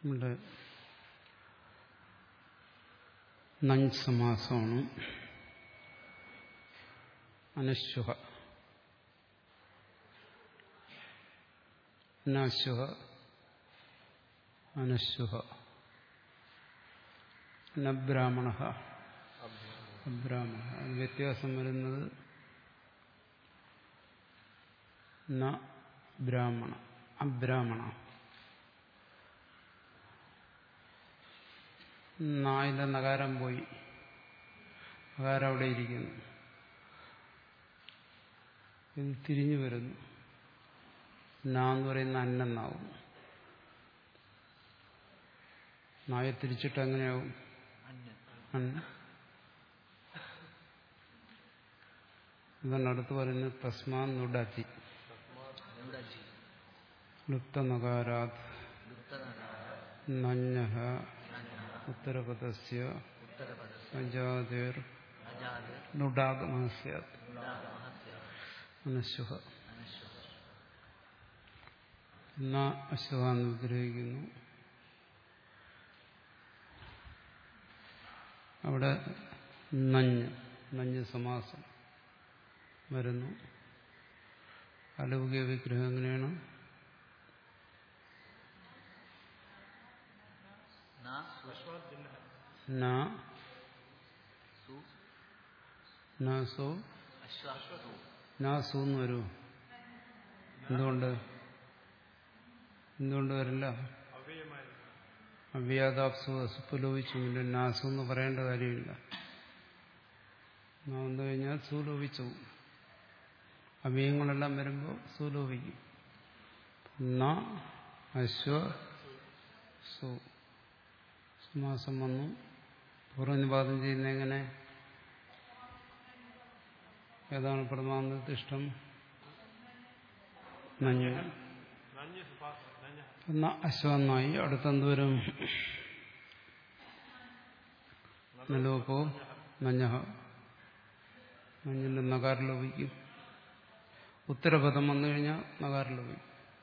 നമ്മുടെ നഞ്ച് സമാസമാണ് അനശ്വഹ അനാശ്വഹ അനശ്വഹ നബ്രാഹ്മണ അബ്രാഹ്മണ അത് വ്യത്യാസം വരുന്നത് ന ബ്രാഹ്മണ അബ്രാഹ്മണ നായിലെ നകാരം പോയി നകാരം അവിടെ ഇരിക്കുന്നു ഇത് തിരിഞ്ഞു വരുന്നു നാ എന്ന് പറയുന്ന അന്നെന്നാവും നായ തിരിച്ചിട്ട് എങ്ങനെയാവും അന്ന ഇതാണ് അടുത്ത് പറയുന്നത് തസ്മാ നുഡാത്തി ലുപ്തനകാരാത് നഞ്ഞ ഉത്തരപദസ്യ അജാതിർ നുഡാഗമസ്യാത് അനശ്വഹ ന അശ്വ എന്ന് വിഗ്രഹിക്കുന്നു അവിടെ നഞ്ഞ് നഞ്ഞ് സമാസം വരുന്നു അലൗകിക വിഗ്രഹം എങ്ങനെയാണ് നാസോ നാസു എന്ന് വരുമോ എന്തുകൊണ്ട് എന്തുകൊണ്ട് വരില്ല അവ്യാതാപ്സു സുപ്പലോപിച്ചു നാസു എന്ന് പറയേണ്ട കാര്യമില്ല വന്നു കഴിഞ്ഞാൽ സുലോപിച്ചു അവയങ്ങളെല്ലാം വരുമ്പോൾ സുലോപിക്കും ന അശ്വ സു സമാസം വന്നു പൂർവ്വനിപാതം ചെയ്യുന്ന എങ്ങനെ ഏതാണ് പ്രമാണത്തിഷ്ടം നഞ്ഞ എന്നാ അശ്വന്നായി അടുത്തെന്തുവരും നലോപ്പോ നഞ്ഞഹ നഞ്ഞിന്റെ നകാരം ലോപിക്കും ഉത്തരപദം വന്നു കഴിഞ്ഞാൽ നകാരം ലോപിക്കും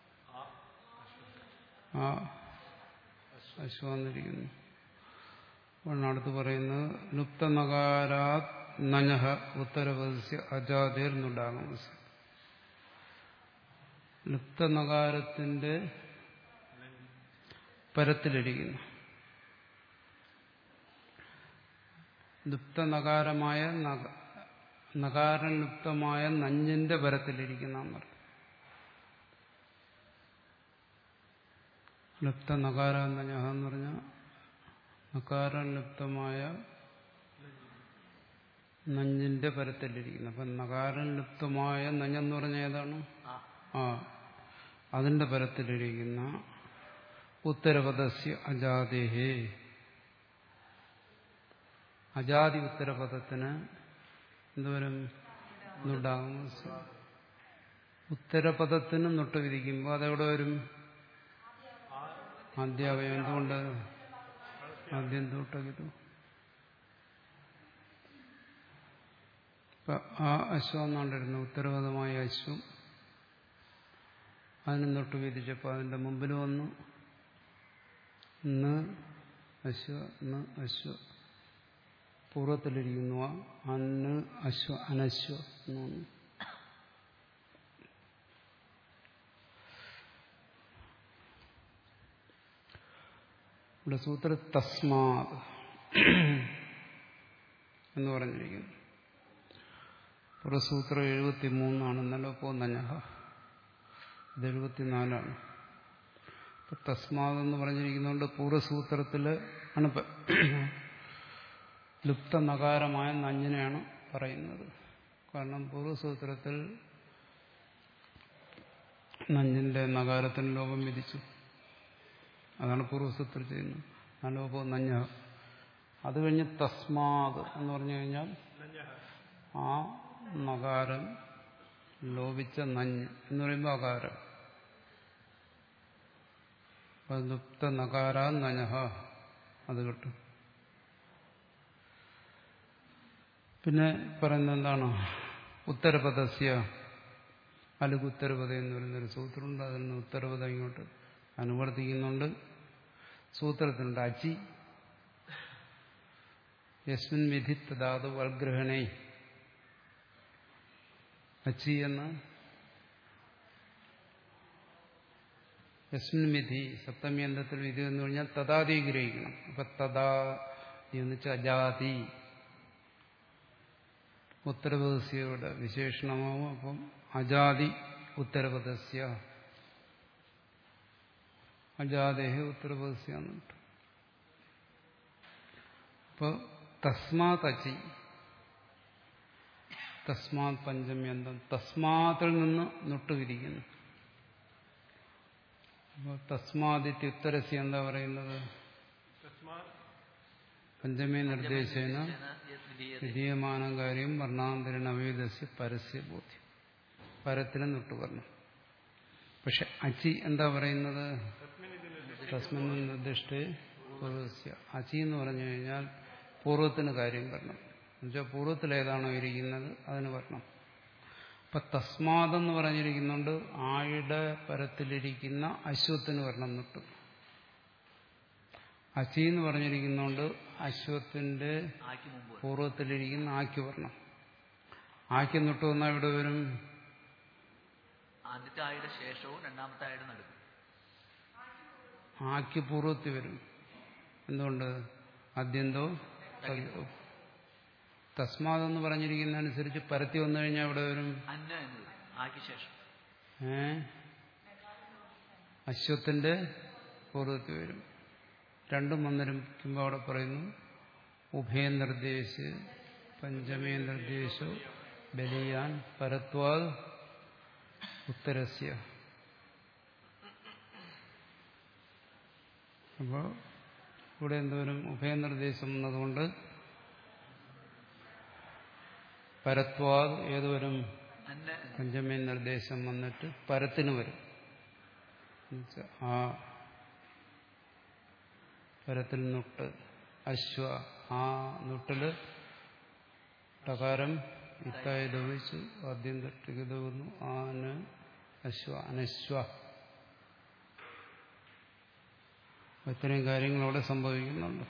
ആ അശ്വന്നിരിക്കുന്നു അപ്പോൾ അടുത്ത് പറയുന്നത് ലുപ്തനകാരാത് നഞ്ഞഹ ഉത്തരപദസ്യ അജാതേർന്നുണ്ടാകും ലുപ്തനകാരത്തിന്റെ പരത്തിലിരിക്കുന്നു ലുപ്തനകാരമായ നകാരം ലുപ്തമായ നഞ്ഞിന്റെ പരത്തിലിരിക്കുന്ന എന്നർത്ഥം ലുപ്ത നകാര നഞ്ഞഹ എന്ന് പറഞ്ഞാൽ നകാരം ലുപ്തമായ നഞ്ഞിന്റെ പരത്തിലിരിക്കുന്നു അപ്പം നകാരം ലുപ്തമായ നഞ്ഞെന്ന് പറഞ്ഞ ഏതാണ് ആ അതിന്റെ പരത്തിലിരിക്കുന്ന ഉത്തരപദസ്യ അജാദേഹേ അജാതി ഉത്തരപദത്തിന് എന്തോരം നുണ്ടാകും ഉത്തരപദത്തിന് നൊട്ട് വിധിക്കുമ്പോൾ അതെവിടെ വരും ആദ്യാവയം എന്തുകൊണ്ട് ആദ്യം തൊട്ടകിതു ആ അശ്വം എന്നാണ്ടിരുന്നു ഉത്തരവാദമായ അശ്വം അതിന് തൊട്ട് വിധിച്ചപ്പോൾ അതിന്റെ മുമ്പിൽ വന്നു ഇന്ന് അശ്വ ഇന്ന് അശ്വ പൂർവ്വത്തിലിരിക്കുന്നു അന്ന് അശ്വ അനശ്വ എന്ന് വന്നു ഇവിടെ സൂത്ര തസ്മാത് എന്ന് പറഞ്ഞിരിക്കുന്നു പുറസൂത്രം എഴുപത്തി മൂന്നാണ് ഇന്നലെ പോന്നഞ്ഞഹ ഇത് എഴുപത്തിനാലാണ് ഇപ്പൊ തസ്മാത് എന്ന് പറഞ്ഞിരിക്കുന്നതുകൊണ്ട് പൂർവ്വസൂത്രത്തിൽ ആണ് ലുപ്ത നകാരമായ നഞ്ഞിനെയാണ് പറയുന്നത് കാരണം പൂർവ്വസൂത്രത്തിൽ നഞ്ഞിന്റെ നകാരത്തിന് ലോകം വിധിച്ചു അതാണ് പൂർവ്വസൂത്രത്തിൽ ചെയ്യുന്നത് നലോപോ നഞ്ഞ അത് കഴിഞ്ഞ് തസ്മാത് എന്ന് പറഞ്ഞു കഴിഞ്ഞാൽ ആ നകാരം ലോപിച്ച നഞ്ഞ് എന്ന് പറയുമ്പോൾ അകാരം ലുപ്ത നകാര നനഹ അത് കിട്ടും പിന്നെ പറയുന്നത് എന്താണ് ഉത്തരപദസ്യ അലുഗ് ഉത്തരപദ എന്ന് പറയുന്നൊരു സൂത്രമുണ്ട് അതിൽ നിന്ന് ഉത്തരപദം ഇങ്ങോട്ട് അനുവർത്തിക്കുന്നുണ്ട് സൂത്രത്തിലുണ്ട് അച്ചി യസ്മിൻ വിധി തഥാത് വൽഗ്രഹണേ അച്ചി എന്ന് യസ്മിൻ വിധി സപ്തമി അന്തത്തിൽ വിധി എന്ന് പറഞ്ഞാൽ തഥാതി ഗ്രഹിക്കണം അപ്പൊ തഥാതി എന്ന് വെച്ചാൽ അജാതി ഉത്തരപദസ്യയുടെ വിശേഷണമാവും അപ്പം അജാതി ഉത്തരപദസ്യ അജാദേഹ ഉത്തരപദസ്യ എന്നിട്ട് അപ്പൊ തസ്മാത് അച്ചി തസ്മാത് പഞ്ചമ്യന്തം തസ്മാത്തിൽ നിന്ന് നൊട്ടുവിരിക്കുന്നു അപ്പോൾ തസ്മാദിത്യുത്തരസ്യ എന്താ പറയുന്നത് പഞ്ചമേ നിർദ്ദേശേന വിധീയമാനം കാര്യം വർണ്ണാന്തരൻ അവയുധസ്യ പരസ്യ ബോധ്യം പരത്തിലും തൊട്ടുപറഞ്ഞു പക്ഷെ അച്ചി എന്താ പറയുന്നത് തസ്മിൻ നിർദ്ദിഷ്ടേ പൂർവസ്യ അച്ചി എന്ന് പറഞ്ഞു കഴിഞ്ഞാൽ പൂർവ്വത്തിന് കാര്യം വരണം എന്നുവെച്ചാൽ പൂർവ്വത്തിൽ ഏതാണോ ഇരിക്കുന്നത് അതിന് വരണം അപ്പൊ തസ്മാതെന്ന് പറഞ്ഞിരിക്കുന്നുണ്ട് ആയുടെ പരത്തിലിരിക്കുന്ന അശ്വത്തിന് വരണം നിട്ട് അച്ചി എന്ന് പറഞ്ഞിരിക്കുന്നുണ്ട് അശ്വത്തിന്റെ ആക്കി മുമ്പ് പൂർവ്വത്തിലിരിക്കുന്ന ആക്കി വരണം ആക്കി നിട്ട് വന്നാൽ ഇവിടെ വരും ആദ്യത്തെ ആയുടെ ശേഷവും രണ്ടാമത്തെ ആയുടെ നടുക്കും ആക്കി പൂർവ്വത്തിൽ വരും എന്തുകൊണ്ട് അദ്യന്തോ തദ്യോ. തസ്മാതെന്ന് പറഞ്ഞിരിക്കുന്നതനുസരിച്ച് പരത്തി വന്നു കഴിഞ്ഞാൽ ഇവിടെ വരും അന്ന എന്നത് ആക്കി ശേഷം ഏ അശ്വത്തിന്റെ പൂർവ്വത്തിൽ വരും രണ്ടും വന്നിരിക്കുമ്പോൾ അവിടെ പറയുന്നു ഉഭയ നിർദ്ദേശ് പഞ്ചമേ നിർദ്ദേശോ ബലിയാൻ പരത്വാൽ ഉത്തരസ്യ അപ്പോൾ ഇവിടെ എന്തോരും ഉഭയനിർദ്ദേശം എന്നതുകൊണ്ട് പരത്വാദ് ഏതുവരും അന്ന എന്ന് പഞ്ചമി നിർദ്ദേശം വന്നിട്ട് പരത്തിന് വരും എന്നുവെച്ചാ ആ പരത്തിൽ നുട്ട് അശ്വ ആ നുട്ടില് ടകാരം ഇത്തായി ദവിച്ചു ആദ്യം തട്ടികതവുന്നു ആന് അശ്വ അനശ്വ ഇത്രയും കാര്യങ്ങൾ അവിടെ സംഭവിക്കുന്നുണ്ട്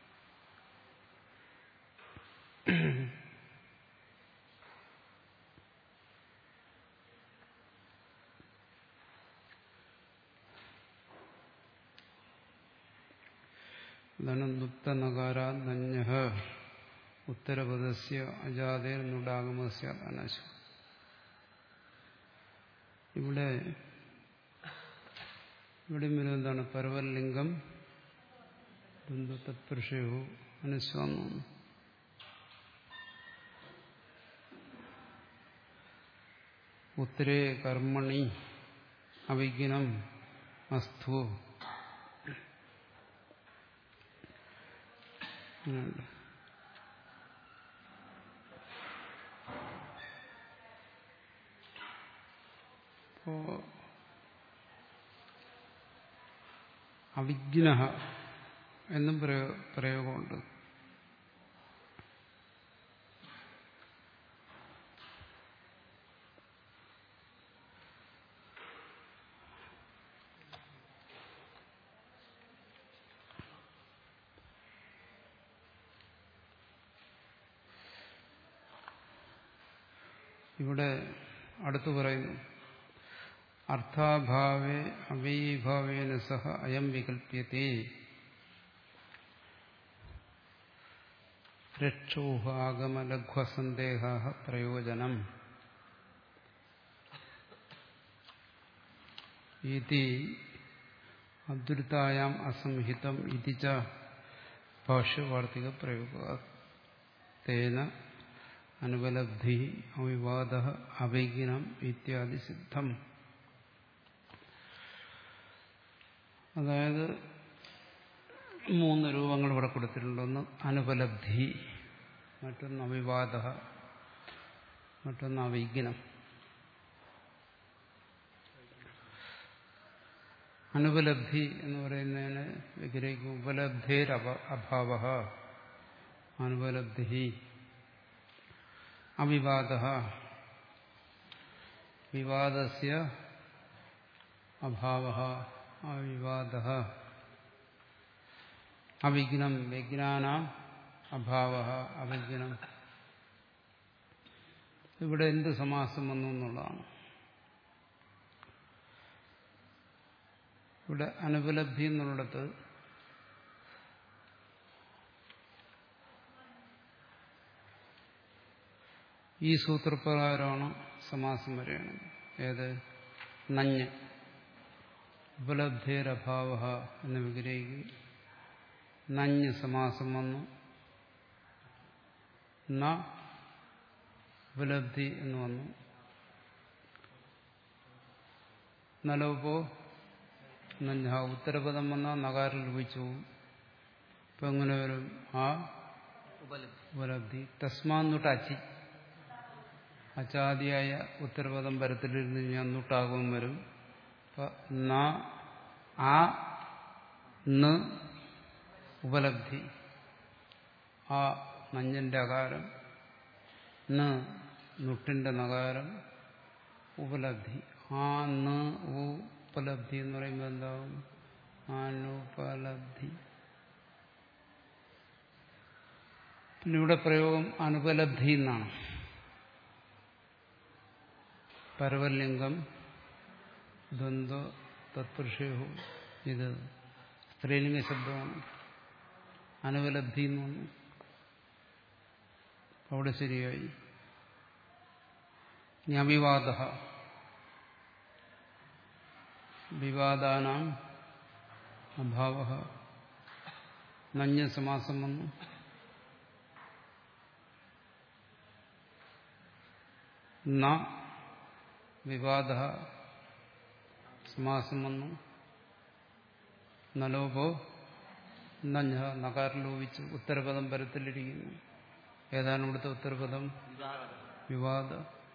ധനുക്തനകാരാജ്ഞ ഉത്തരപദസ്യ അജാതേർ നുടാഗമസ്യ അനശു ഇവിടെ ഇവിടെ വരും എന്താണ് പരവലിംഗം തത്പുരുഷയോ അനുസ്വാന്നു ഉത്തരേ കർമ്മണി അവിഘ്നം അസ്ഥു അങ്ങനെയുണ്ട് അപ്പോ അവിഘ്ന എന്നും പ്രയോ- പ്രയോഗമുണ്ട് ഇവിടെ അടുത്തു പറയുന്നു അർത്ഥാഭാവേ അവൈഭാവേന സഹ അയം വികല്പ്യത്തെ രക്ഷോഹാഗമലഘ്വസന്ദേഹ പ്രയോജനം ഇതി അദ്വൃതായാം അസംഹിതം ഇതി ച ഭാഷ്യവാർത്തിക പ്രയോഗ തേന അനുപലബ്ധി അവിവാദ അവിഘ്നം ഇത്യാദി സിദ്ധം അതായത് മൂന്ന് രൂപങ്ങൾ ഇവിടെ കൊടുത്തിട്ടുണ്ട് ഒന്ന് അനുപലബ്ധി മറ്റൊന്ന് അവിവാദ മറ്റൊന്ന് അവിഘ്നം അനുപലബ്ധി എന്ന് പറയുന്നതിന് വിഗ്രഹിക്കും ഉപലബ്ധേർ അഭാവ അനുപലബ്ധി അവിവാദ വിവാദസ്യ അഭാവ അവിവാദ അവിഘ്നം വിജ്ഞാന അഭാവ അവിഘ്നം ഇവിടെ എന്ത് സമാസം വന്നു എന്നുള്ളതാണ് ഇവിടെ അനുപലബ്ധി എന്നുള്ളിടത്ത് ഈ സൂത്രപ്രകാരമാണ് സമാസം വരെയാണ് ഏത് നഞ്ഞ് ഉപലബ്ധേരഭാവ എന്ന് വിഗ്രഹിക്കും നഞ്ഞ് സമാസം വന്നു ന ഉപലബ്ധി എന്ന് വന്നു നലോപോ നഞ്ഞ ഉത്തരപദം വന്നാൽ നകാരം ലഭിച്ചു പോകും ഇപ്പൊ എങ്ങനെ വരും ആ ഉപലബ്ധി ഉപലബ്ധി തസ്മാന്നൊട്ട് അച്ചി അച്ചാദിയായ ഉത്തരപദം പരത്തിലിരുന്ന് ഞാൻ നൂട്ടാകും വരും അപ്പൊ ന ആ ന് ഉപലബ്ധി ആ നഞ്ഞന്റെ അകാരം ന് നുട്ടിന്റെ നകാരം ഉപലബ്ധി ആ ന് ഉപലബ്ധി എന്ന് പറയുമ്പോൾ എന്താവും അനുപലബ്ധി പിന്നെ ഇവിടെ പ്രയോഗം അനുപലബ്ധി എന്നാണ് പരവലിംഗം ദ്വന്ദ്വ തത്പുരുഷയോ ഇത് സ്ത്രീലിംഗ ശബ്ദമാണ് അനുപലബ്ധി എന്ന് വന്നു അവിടെ ശരിയായി ഇനി അവിവാദ വിവാദാനാം അഭാവ നഞ്ഞ സമാസം വന്നു ന വിവാദ സമാസം വന്നു നലോപോ നഞ്ഞ നകാരം ലോപിച്ചു ഉത്തരപദം പരത്തിലിരിക്കുന്നു ഏതാണ് ഇവിടുത്തെ ഉത്തരപദം വിവാദം വിവാദ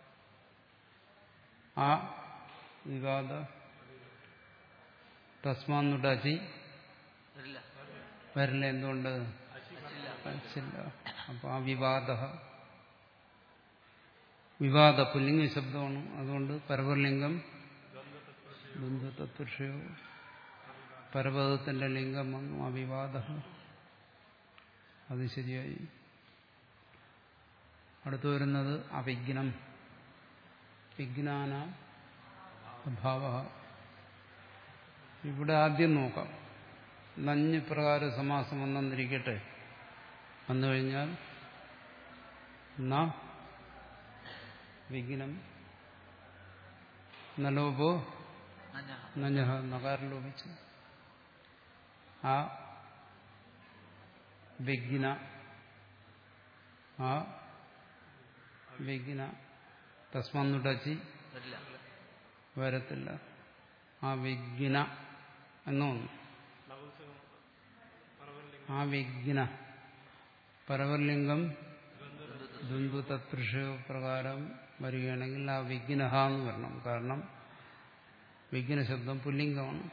ആ വിവാദ തസ്മാന്നുടചി വരില്ല വരില്ല എന്തുകൊണ്ട് അച്ചില്ല അച്ചില്ല അപ്പൊ ആ വിവാദ വിവാദ പുല്ലിംഗ ശബ്ദമാണ് അതുകൊണ്ട് പരവർലിംഗം ബന്ധുതത്പുരുഷയോ പരപദത്തിന്റെ ലിംഗം വന്നു അവിവാദ അത് ശരിയായി അടുത്തു വരുന്നത് അവിഘ്നം വിജ്ഞാന അഭാവ ഇവിടെ ആദ്യം നോക്കാം നഞ്ഞ് പ്രകാര സമാസം വന്നെന്നിരിക്കട്ടെ വന്നു കഴിഞ്ഞാൽ ന വിഘ്നം നലോപോ നഞ്ഞ നഞ്ഞ നകാരം ലോപിച്ചു ആ വിഘ്ന ആ വിഘ്ന തസ്മന്നുടച്ചി വരില്ല വരത്തില്ല ആ വിഘ്ന എന്നൊന്നു ആ വിഘ്ന പരവർലിംഗം ദ്വന്ദ്വ തത്പുരുഷ പ്രകാരം വരികയാണെങ്കിൽ ആ വിഘ്നഹ എന്ന് വരണം കാരണം വിഘ്ന ശബ്ദം പുല്ലിംഗമാണ്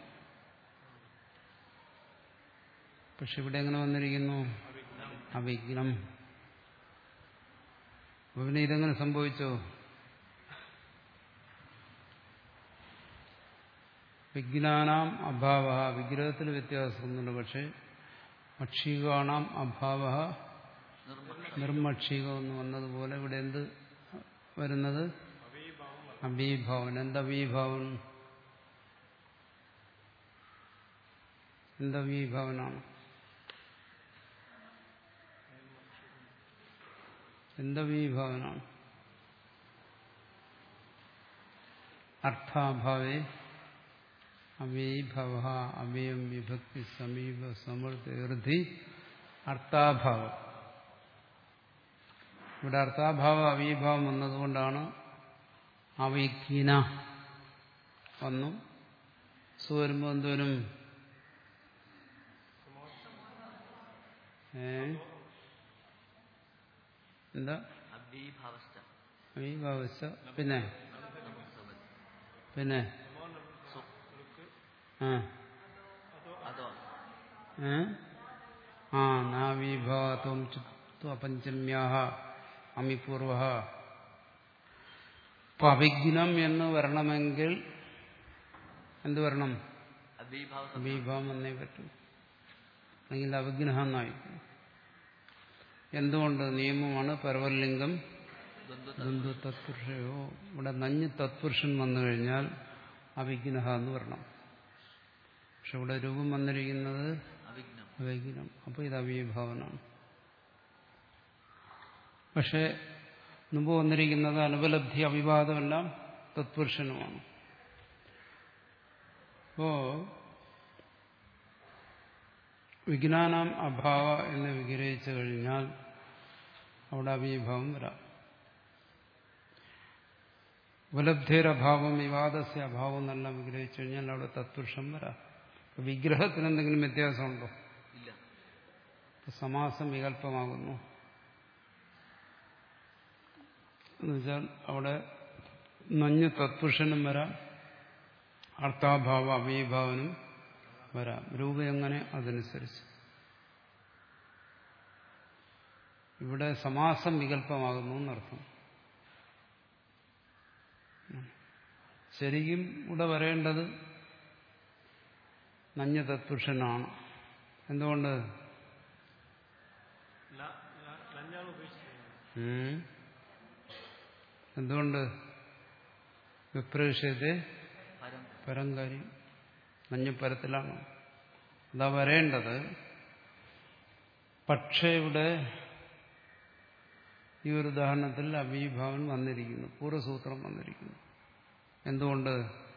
പക്ഷെ ഇവിടെ എങ്ങനെ വന്നിരിക്കുന്നു അവിഘ്നം അപ്പൊ പിന്നെ ഇതെങ്ങനെ സംഭവിച്ചോ വിജ്ഞാനാം അഭാവ വിഗ്രഹത്തിൽ വ്യത്യാസമൊന്നുമില്ല പക്ഷെ മക്ഷികാണാം അഭാവ നിർമ്മ നിർമ്മക്ഷികം എന്ന് വന്നതുപോലെ ഇവിടെ എന്ത് വരുന്നത് അബീഭാവൻ എന്തബീഭാവൻ എന്തബീഭാവനാണ് എന്തബീഭാവനാണ് അർത്ഥാഭാവേ അവീഭവ അവയം വിഭക്തി സമീപ സമൃദ്ധി അർത്ഥാഭാവം ഇവിടെ അർത്ഥാഭാവം അവീഭാവം വന്നതുകൊണ്ടാണ് അവിഖ്ന വന്നു സു വരുമ്പോൾ എന്തോരും ഏ എന്താ അഭീഭാവസ്ഥ അവീഭാവസ്ഥ പിന്നെ നമസ്തവൻ പിന്നെ സു ആ അതോ ഏ? ആ നാവിഭാവത്വം പഞ്ചമ്യാഹ അമിപൂർവ അപ്പൊ അവിഘ്നം എന്ന് വരണമെങ്കിൽ എന്ത് വരണം അഭീഭാവ അഭിഭാവം എന്നേ പറ്റൂ അല്ലെങ്കിൽ അവിഘ്ന എന്നായി എന്തുകൊണ്ട് നിയമമാണ് പരവലിംഗം ദ്വന്ദ്വ ബന്ധു തത്പുരുഷയോ ഇവിടെ നഞ്ഞ് തത്പുരുഷൻ വന്നു കഴിഞ്ഞാൽ അവിഘ്ന എന്ന് വരണം പക്ഷെ ഇവിടെ രൂപം വന്നിരിക്കുന്നത് അവിഘ്നം അവിഘ്നം അപ്പോൾ ഇത് അവ്യഭാവനാണ് പക്ഷെ മുമ്പ് വന്നിരിക്കുന്നത് അനുപലബ്ധി അവിവാദമെല്ലാം തത്പുരുഷനുമാണ് അപ്പോ വിജ്ഞാനം അഭാവ എന്ന് വിഗ്രഹിച്ചു കഴിഞ്ഞാൽ അവിടെ അവ്യഭാവം വരാം ഉപലബ്ധിരഭാവം വിവാദസ്യ അഭാവം എന്നെല്ലാം വിഗ്രഹിച്ചു കഴിഞ്ഞാൽ അവിടെ തത്പുരുഷം വരാം അപ്പൊ വിഗ്രഹത്തിന് എന്തെങ്കിലും വ്യത്യാസമുണ്ടോ ഇല്ല അപ്പൊ സമാസം വികല്പമാകുന്നു എന്നുവെച്ചാൽ അവിടെ നഞ്ഞ് തത്പുരുഷനും വരാം അർത്ഥാഭാവ അവീഭാവനും വരാം രൂപ എങ്ങനെ അതനുസരിച്ച് ഇവിടെ സമാസം വികല്പമാകുന്നു എന്നർത്ഥം ശരിക്കും ഇവിടെ വരേണ്ടത് നഞ്ഞ തത്പുരുഷനാണ് എന്തുകൊണ്ട് ഉം. എന്തുകൊണ്ട് വിപ്രവിഷയത്തെ പരം പരം കാര്യം നഞ്ഞപ്പരത്തിലാണ് അതാ വരേണ്ടത് പക്ഷേ ഇവിടെ ഈ ഒരു ഉദാഹരണത്തിൽ അവീഭാവൻ വന്നിരിക്കുന്നു പൂർവ്വസൂത്രം വന്നിരിക്കുന്നു എന്തുകൊണ്ട്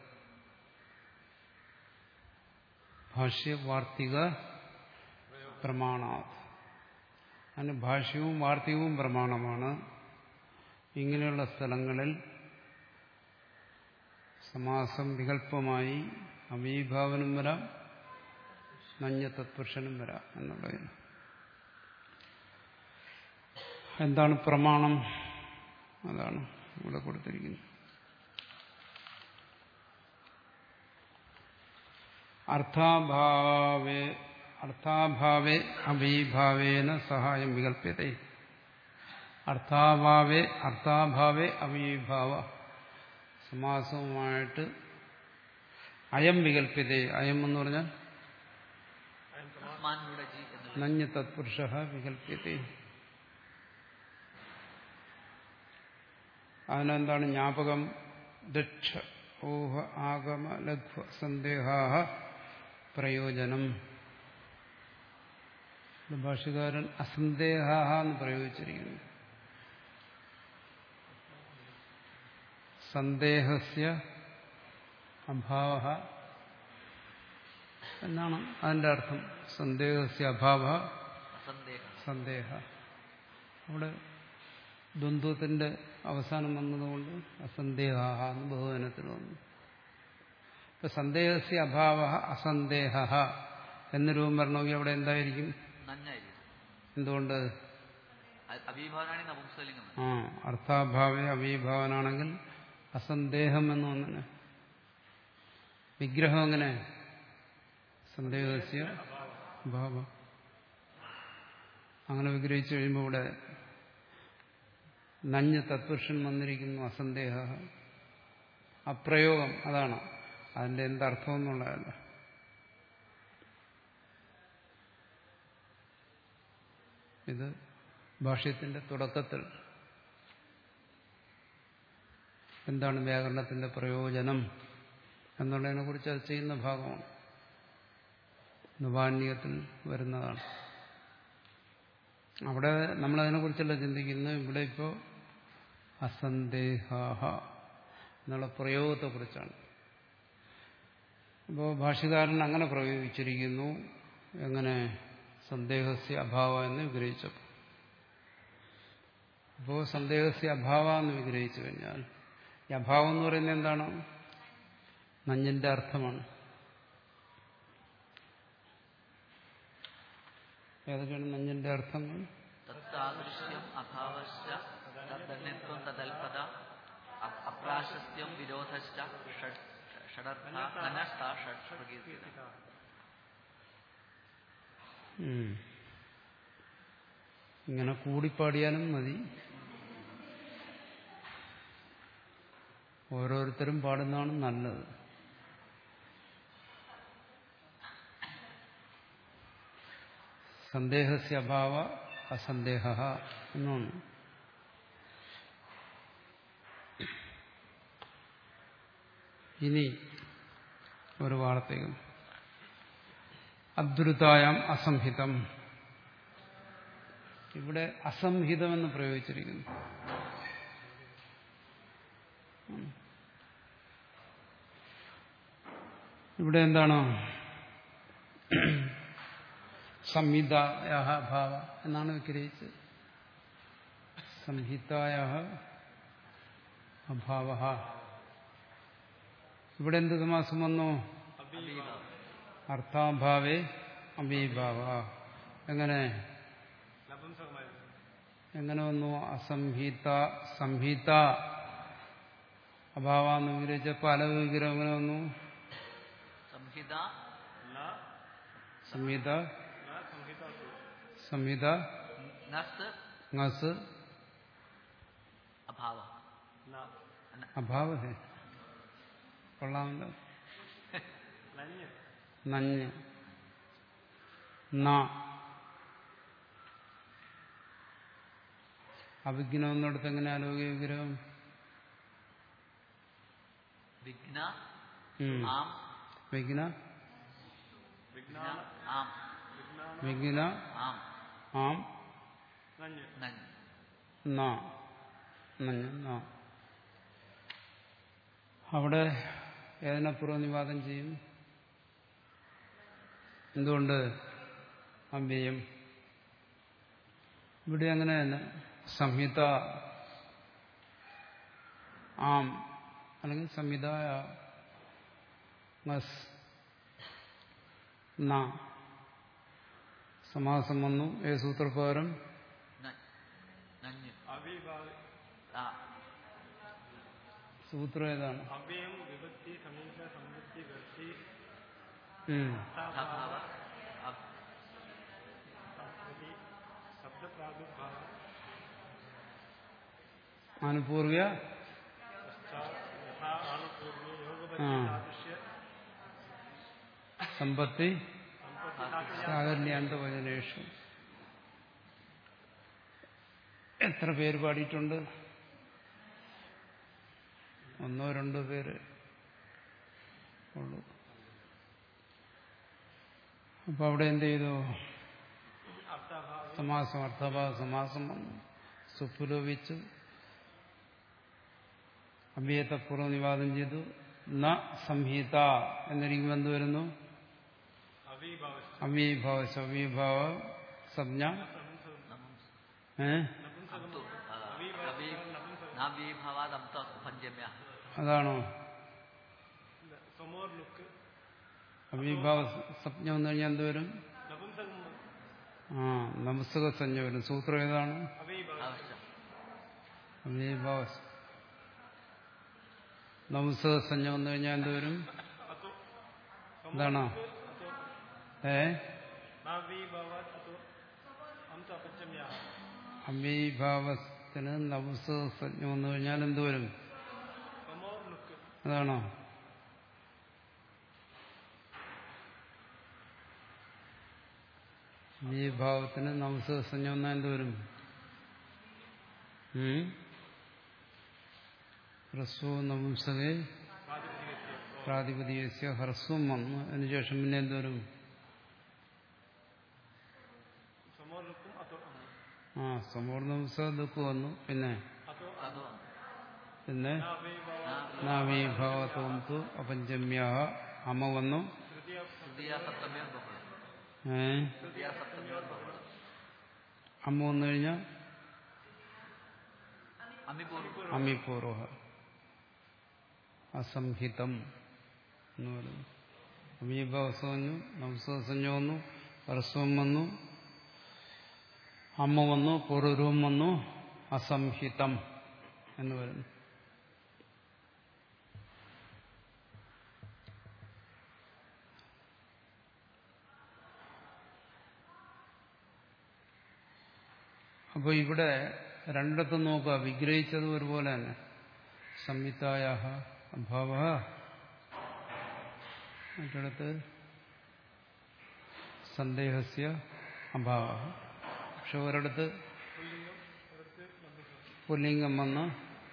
ഭാഷ്യവാർത്തിക പ്രമാണാത് അതിന് ഭാഷ്യവും വാർത്തികവും പ്രമാണമാണ് ഇങ്ങനെയുള്ള സ്ഥലങ്ങളിൽ സമാസം വികല്പമായി അവീഭാവനും വരാം നഞ്ഞ തത്പുരുഷനും വരാം എന്നുള്ളതിന് എന്താണ് പ്രമാണം അതാണ് ഇവിടെ കൊടുത്തിരിക്കുന്നത് അർത്ഥാഭാവേ അർത്ഥാഭാവേ അവീഭാവേന സഹായം വികല്പ്യതേ അർത്ഥാഭാവേ അർത്ഥാഭാവേ അവീഭാവ സമാസവുമായിട്ട് അയം വികല്പ്യതേ അയം എന്ന് പറഞ്ഞാൽ അസ്മാൻ നുടജി എന്നുള്ള നഞ്ഞ തത്പുരുഷ വികല്പ്യത്തെ അതിനെന്താണ് ജ്ഞാപകം ദക്ഷ ഊഹ ആഗമ ലഘ്വ സന്ദേഹാ പ്രയോജനം ഇത് ഭാഷകാരൻ അസന്ദേഹ എന്ന് പ്രയോഗിച്ചിരിക്കുന്നു സന്ദേഹസ്യ അഭാവ എന്നാണ് അതിന്റെ അർത്ഥം സന്ദേഹസ്യ അഭാവ അസന്ദേഹം സന്ദേഹ അവിടെ ദ്വന്ദ്വത്തിന്റെ അവസാനം വന്നതുകൊണ്ട് അസന്ദേഹ എന്ന് ബഹുവനത്തിൽ വന്നു ഇപ്പൊ സന്ദേഹസ്യ അഭാവ അസന്ദേഹ എന്ന് രൂപം വരണമെങ്കിൽ അവിടെ എന്തായിരിക്കും നന്നായിരിക്കും എന്തുകൊണ്ട് അ- അവിഭാവനാണ് നപുംസലിംഗം ആ അർത്ഥാഭാവേ അവീഭാവനാണെങ്കിൽ അസന്ദേഹം എന്ന് വന്നെ വിഗ്രഹം എങ്ങനെ സന്ദേഹസ്യ ഭാവ അങ്ങനെ വിഗ്രഹിച്ചു കഴിയുമ്പോൾ ഇവിടെ നഞ്ഞ് തത്പുരുഷൻ വന്നിരിക്കുന്നു അസന്ദേഹ അപ്രയോഗം അതാണ് അതിന്റെ എന്തർത്ഥം എന്നുള്ളതല്ല ഇത് ഭാഷ്യത്തിന്റെ തുടക്കത്തിൽ എന്താണ് വ്യാകരണത്തിന്റെ പ്രയോജനം എന്നുള്ളതിനെ കുറിച്ച് അത് ചെയ്യുന്ന ഭാഗമാണ് നവാന്യത്തിൽ വരുന്നതാണ് അവിടെ നമ്മളതിനെക്കുറിച്ചല്ല ചിന്തിക്കുന്നത് ഇവിടെ ഇപ്പോൾ അസന്ദേഹാഹ എന്നുള്ള പ്രയോഗത്തെക്കുറിച്ചാണ് അപ്പോൾ ഭാഷകാരൻ അങ്ങനെ പ്രയോഗിച്ചിരിക്കുന്നു എങ്ങനെ സന്ദേഹസ്യ അഭാവ എന്ന് വിഗ്രഹിച്ചപ്പോൾ അപ്പോൾ സന്ദേഹസ്യ അഭാവ എന്ന് വിഗ്രഹിച്ചു കഴിഞ്ഞാൽ ഈ അഭാവം എന്ന് പറയുന്നത് എന്താണ് നഞ്ഞിന്റെ അർത്ഥമാണ് ഏതൊക്കെയാണ് നഞ്ഞിന്റെ അർത്ഥങ്ങൾ തത്താദൃശ്യം അഭാവശ്ച തദ്ധന്യത്വം തദൽപത അ- അപ്രാശസ്ത്യം വിരോധശ്ച ഷഡ് ഷഡർത്ഥ നനസ്ഥ ഷഡ് പ്രകീർത്തിത ഉം. ഇങ്ങനെ കൂടിപ്പാടിയാലും മതി ഓരോരുത്തരും പാടുന്നതാണ് നല്ലത് സന്ദേഹസ്യ അഭാവ അസന്ദേഹ എന്നാണ് ഇനി ഒരു വാർത്തകം അദ്രുതായാം അസംഹിതം ഇവിടെ അസംഹിതമെന്ന് പ്രയോഗിച്ചിരിക്കുന്നു ഇവിടെ എന്താണ് സംഹിതായ ഭാവ എന്നാണ് വിഗ്രഹിച്ചത് സംഹിതായ അഭാവ ഇവിടെ എന്ത് സമാസം വന്നു അർത്ഥാഭാവേ അമീഭാവ എങ്ങനെ എങ്ങനെ വന്നു അസംഹിത സംഹിത അഭാവ എന്ന് വിഗ്രഹിച്ചപ്പോൾ അലവ് വിഗ്രഹം എങ്ങനെ വന്നു സംഹിത സംഹിത സംഹിത നസ് ngസ് അഭാവ അഭാവ ഹേ കൊള്ളാമല്ലോ നഞ്ഞ് ന അവിഘ്നം എന്നിടത്ത് എങ്ങനെ ആലോകിക വിഗ്രഹം വിഘ്ന ഉം. ആം വിഘ്ന വിഘ്ന ആം വിഘ്ന ആം ആം നൻ ന നഞ്ഞ് ന അവിടെ ഏതിനെ പൂർവ്വനിവാദം ചെയ്യും എന്തുകൊണ്ട് അമ്പേയം ഇവിടെ അങ്ങനെ തന്നെ സംഹിത ആം അല്ലെങ്കിൽ സംഹിത മസ് ന സമാസം വന്നു ഏ സൂത്രപ്രകാരം നൻ നഞ്ഞ് ആ സൂത്രം ഏതാണ് അവ്യയം വിഭക്തി സമീപ സമൃദ്ധി വ്യക്തി ഉം. അഭാവ അ- സംസ്കൃതി ശബ്ദപ്രാദുർഭാവ ആനുപൂർവ്യ പശ്ചാത് യഥാ ആണുപൂർവ്വ യോഗപത്തി ആ. സാദൃശ്യ സമ്പത്തി സമ്പത്തി സാകല്യാന്തവചനേഷു എത്ര പേര് പാടിയിട്ടുണ്ട് ഒന്നോ രണ്ടോ പേര് ഉള്ളൂ അപ്പൊ അവിടെ എന്ത് ചെയ്തു അർത്ഥാഭാവം സമാസം അർത്ഥഭാവ സമാസം വന്നു സുപ്പുലോപിച്ചു അഭ്യയത്തെപ്പൂർവ്വം നിവാദം ചെയ്തു ന സംഹിത എന്നിരിക്കുമ്പോൾ എന്ത് വരുന്നു അവീഭാവ അവ്യഭാവ അവ്യഭാവ സംജ്ഞ ഏ അന്തു ആ, അവി നാവീഭാവാദന്ത പഞ്ചമ്യ അതാണോ സമോർ ലുക്ക് അവ്യഭാവ സംജ്ഞ വന്നു കഴിഞ്ഞാൽ എന്ത് വരും നപുംസകം ആ നമസ്തക സംജ്ഞ വരും സൂത്രം ഏതാണ് അവീഭാവ ആവശ്യം അവ്യഭാവ നമസ്തക സംജ്ഞ വന്നു കഴിഞ്ഞാൽ എന്ത് വരും അതോ എന്താണോ അതോ ഏ നാവീഭാവ അതോ അന്ത പഞ്ചമ്യ അവ്യഭാവത്തിന് നമസ്തക സംജ്ഞ വന്നു കഴിഞ്ഞാൽ എന്ത് വരും സമോർ ലുക്ക് അതാണോ ഈ ഭാവത്തിന് നമസ്ക സംജ്ഞ വന്നാൽ എന്ത് വരും ഉം? ഹ്രസ്വ നപുംസകെ പ്രാതിപതികസ്യ ഹ്രസ്വം വന്നു അതിനുശേഷം പിന്നെ എന്ത് വരും സമോർ ലുക്കും അതോ ആ സമൂർണ്ണ നപുംസക ദുഃഖ് വന്നു പിന്നെ അതോ അതോ പിന്നെ നാവീഭാവ നാവീഭാവത്വം അപഞ്ചമ്യ അമ വന്നു തൃതീയ തൃതീയ സപ്തമേ ബഹുള ഏ തൃതീയ സപ്തമേ ബഹുള അമ്മ വന്നു കഴിഞ്ഞാൽ അമിപൂർവ അമിപൂർവ അസംഹിതം എന്ന് പറയുന്നു അമീഭാവസം വന്നു നവസംജ്ഞ വന്നു ഹ്രസ്വം വന്നു അമ്മ വന്നു പൂർവരൂപം വന്നു അസംഹിതം എന്ന് പറയുന്നു അപ്പോൾ ഇവിടെ രണ്ടിടത്തും നോക്കുക വിഗ്രഹിച്ചത് ഒരുപോലെ തന്നെ സംഹിതായ അഭാവ മറ്റിടത്ത് സന്ദേഹസ്യ അഭാവ പക്ഷെ ഒരിടത്ത് പുല്ലിംഗം വന്ന്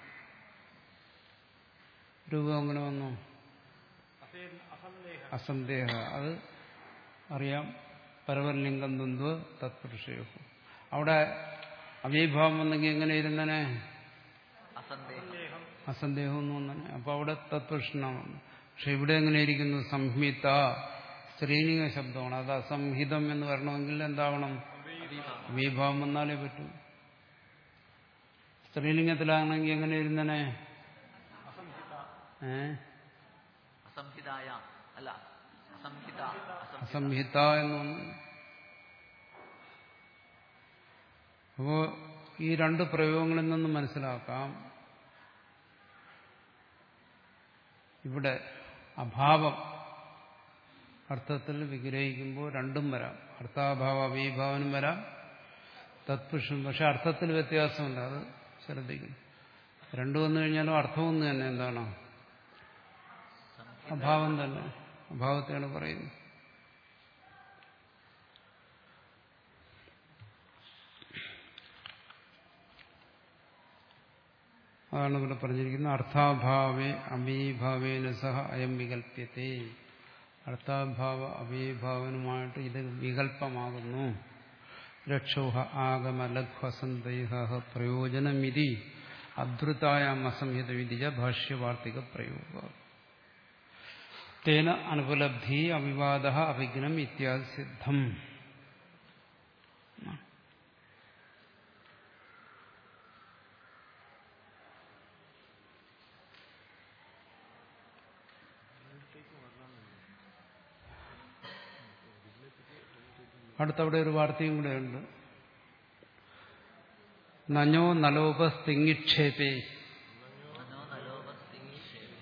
രൂപം അങ്ങനെ വന്നു അസേ അസന്ദേഹ അസന്ദേഹ അത് അറിയാം പരവലിംഗം ദ്വന്ദ്വ തത്പുരുഷയോ അവിടെ അവ്യഭാവം വന്നെങ്കിൽ എങ്ങനെ ഇരുന്നനെ അസന്ദേഹം സന്ദേഹം അസന്ദേഹം എന്ന് വന്നെ അപ്പൊ അവിടെ തത്പുരുഷനാണ് പക്ഷെ ഇവിടെ എങ്ങനെ ഇരിക്കുന്നു സംഹിത സ്ത്രീലിംഗ ശബ്ദമാണ് അത് അസംഹിതം എന്ന് വരണമെങ്കിൽ എന്താവണം അവിഭാവം അവ്യഭാവം വന്നാലേ പറ്റൂ സ്ത്രീലിംഗത്തിലാണെങ്കിൽ എങ്ങനെ ഇരുന്നനെ ഏ അസംഹിതായ അല്ല അസംഹിത അസം അസംഹിത എന്ന് വന്നു അപ്പോ ഈ രണ്ട് പ്രയോഗങ്ങളിൽ നിന്ന് മനസ്സിലാക്കാം ഇവിടെ അഭാവം അർത്ഥത്തിൽ വിഗ്രഹിക്കുമ്പോൾ രണ്ടും വരാം അർത്ഥാഭാവ അവീഭാവനും വരാം തത്പുരുഷൻ പക്ഷെ അർത്ഥത്തിൽ വ്യത്യാസമുണ്ട് അത് ശ്രദ്ധിക്കും രണ്ടു വന്നു കഴിഞ്ഞാലും അർത്ഥം ഒന്ന് തന്നെ എന്താണ് അഭാവം തന്നെ അഭാവത്തെയാണ് പറയുന്നത് അതാണ് ഇവിടെ പറഞ്ഞിരിക്കുന്നത് അർത്ഥാഭാവേ അമീഭാവേന സഹ അയം വികല്പ്യത്തെ അർത്ഥാഭാവ അമീഭാവനുമായിട്ട് ഇത് വികല്പമാകുന്നു രക്ഷോഹ ആഗമ ലഘ്വസന്തൈഹ പ്രയോജനമിതി അധൃതായാം അസംഹിത വിധിച്ച ഭാഷ്യവാർത്തിക പ്രയോഗ തേന അനുപലബ്ധി അവിവാദ അഭിഘ്നം ഇത്യാദി സിദ്ധം അടുത്തവിടെ ഒരു വാർത്തയും കൂടെ ഉണ്ട് നഞ്ഞോ നലോപസ്തിങ്ങിക്ഷേപേ മനോ നലോപസ്തിക്ഷേപേ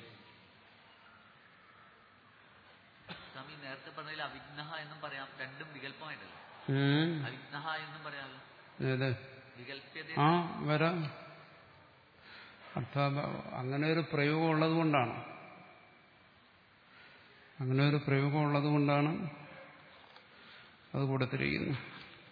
സ്വാമി നേരത്തെ പറഞ്ഞതിൽ അവിഘ്നഹ എന്നും പറയാം രണ്ടും വികല്പമായിട്ടല്ലോ ഉം. അവിഘ്നഹ എന്നും പറയാമല്ലോ ഏത് വികല്പ്യത ആ വരാം അർത്ഥാ അങ്ങനെ ഒരു പ്രയോഗം ഉള്ളത് കൊണ്ടാണ് അങ്ങനെ ഒരു പ്രയോഗം ഉള്ളത് കൊണ്ടാണ് അത് കൊടുത്തിരിക്കുന്നത്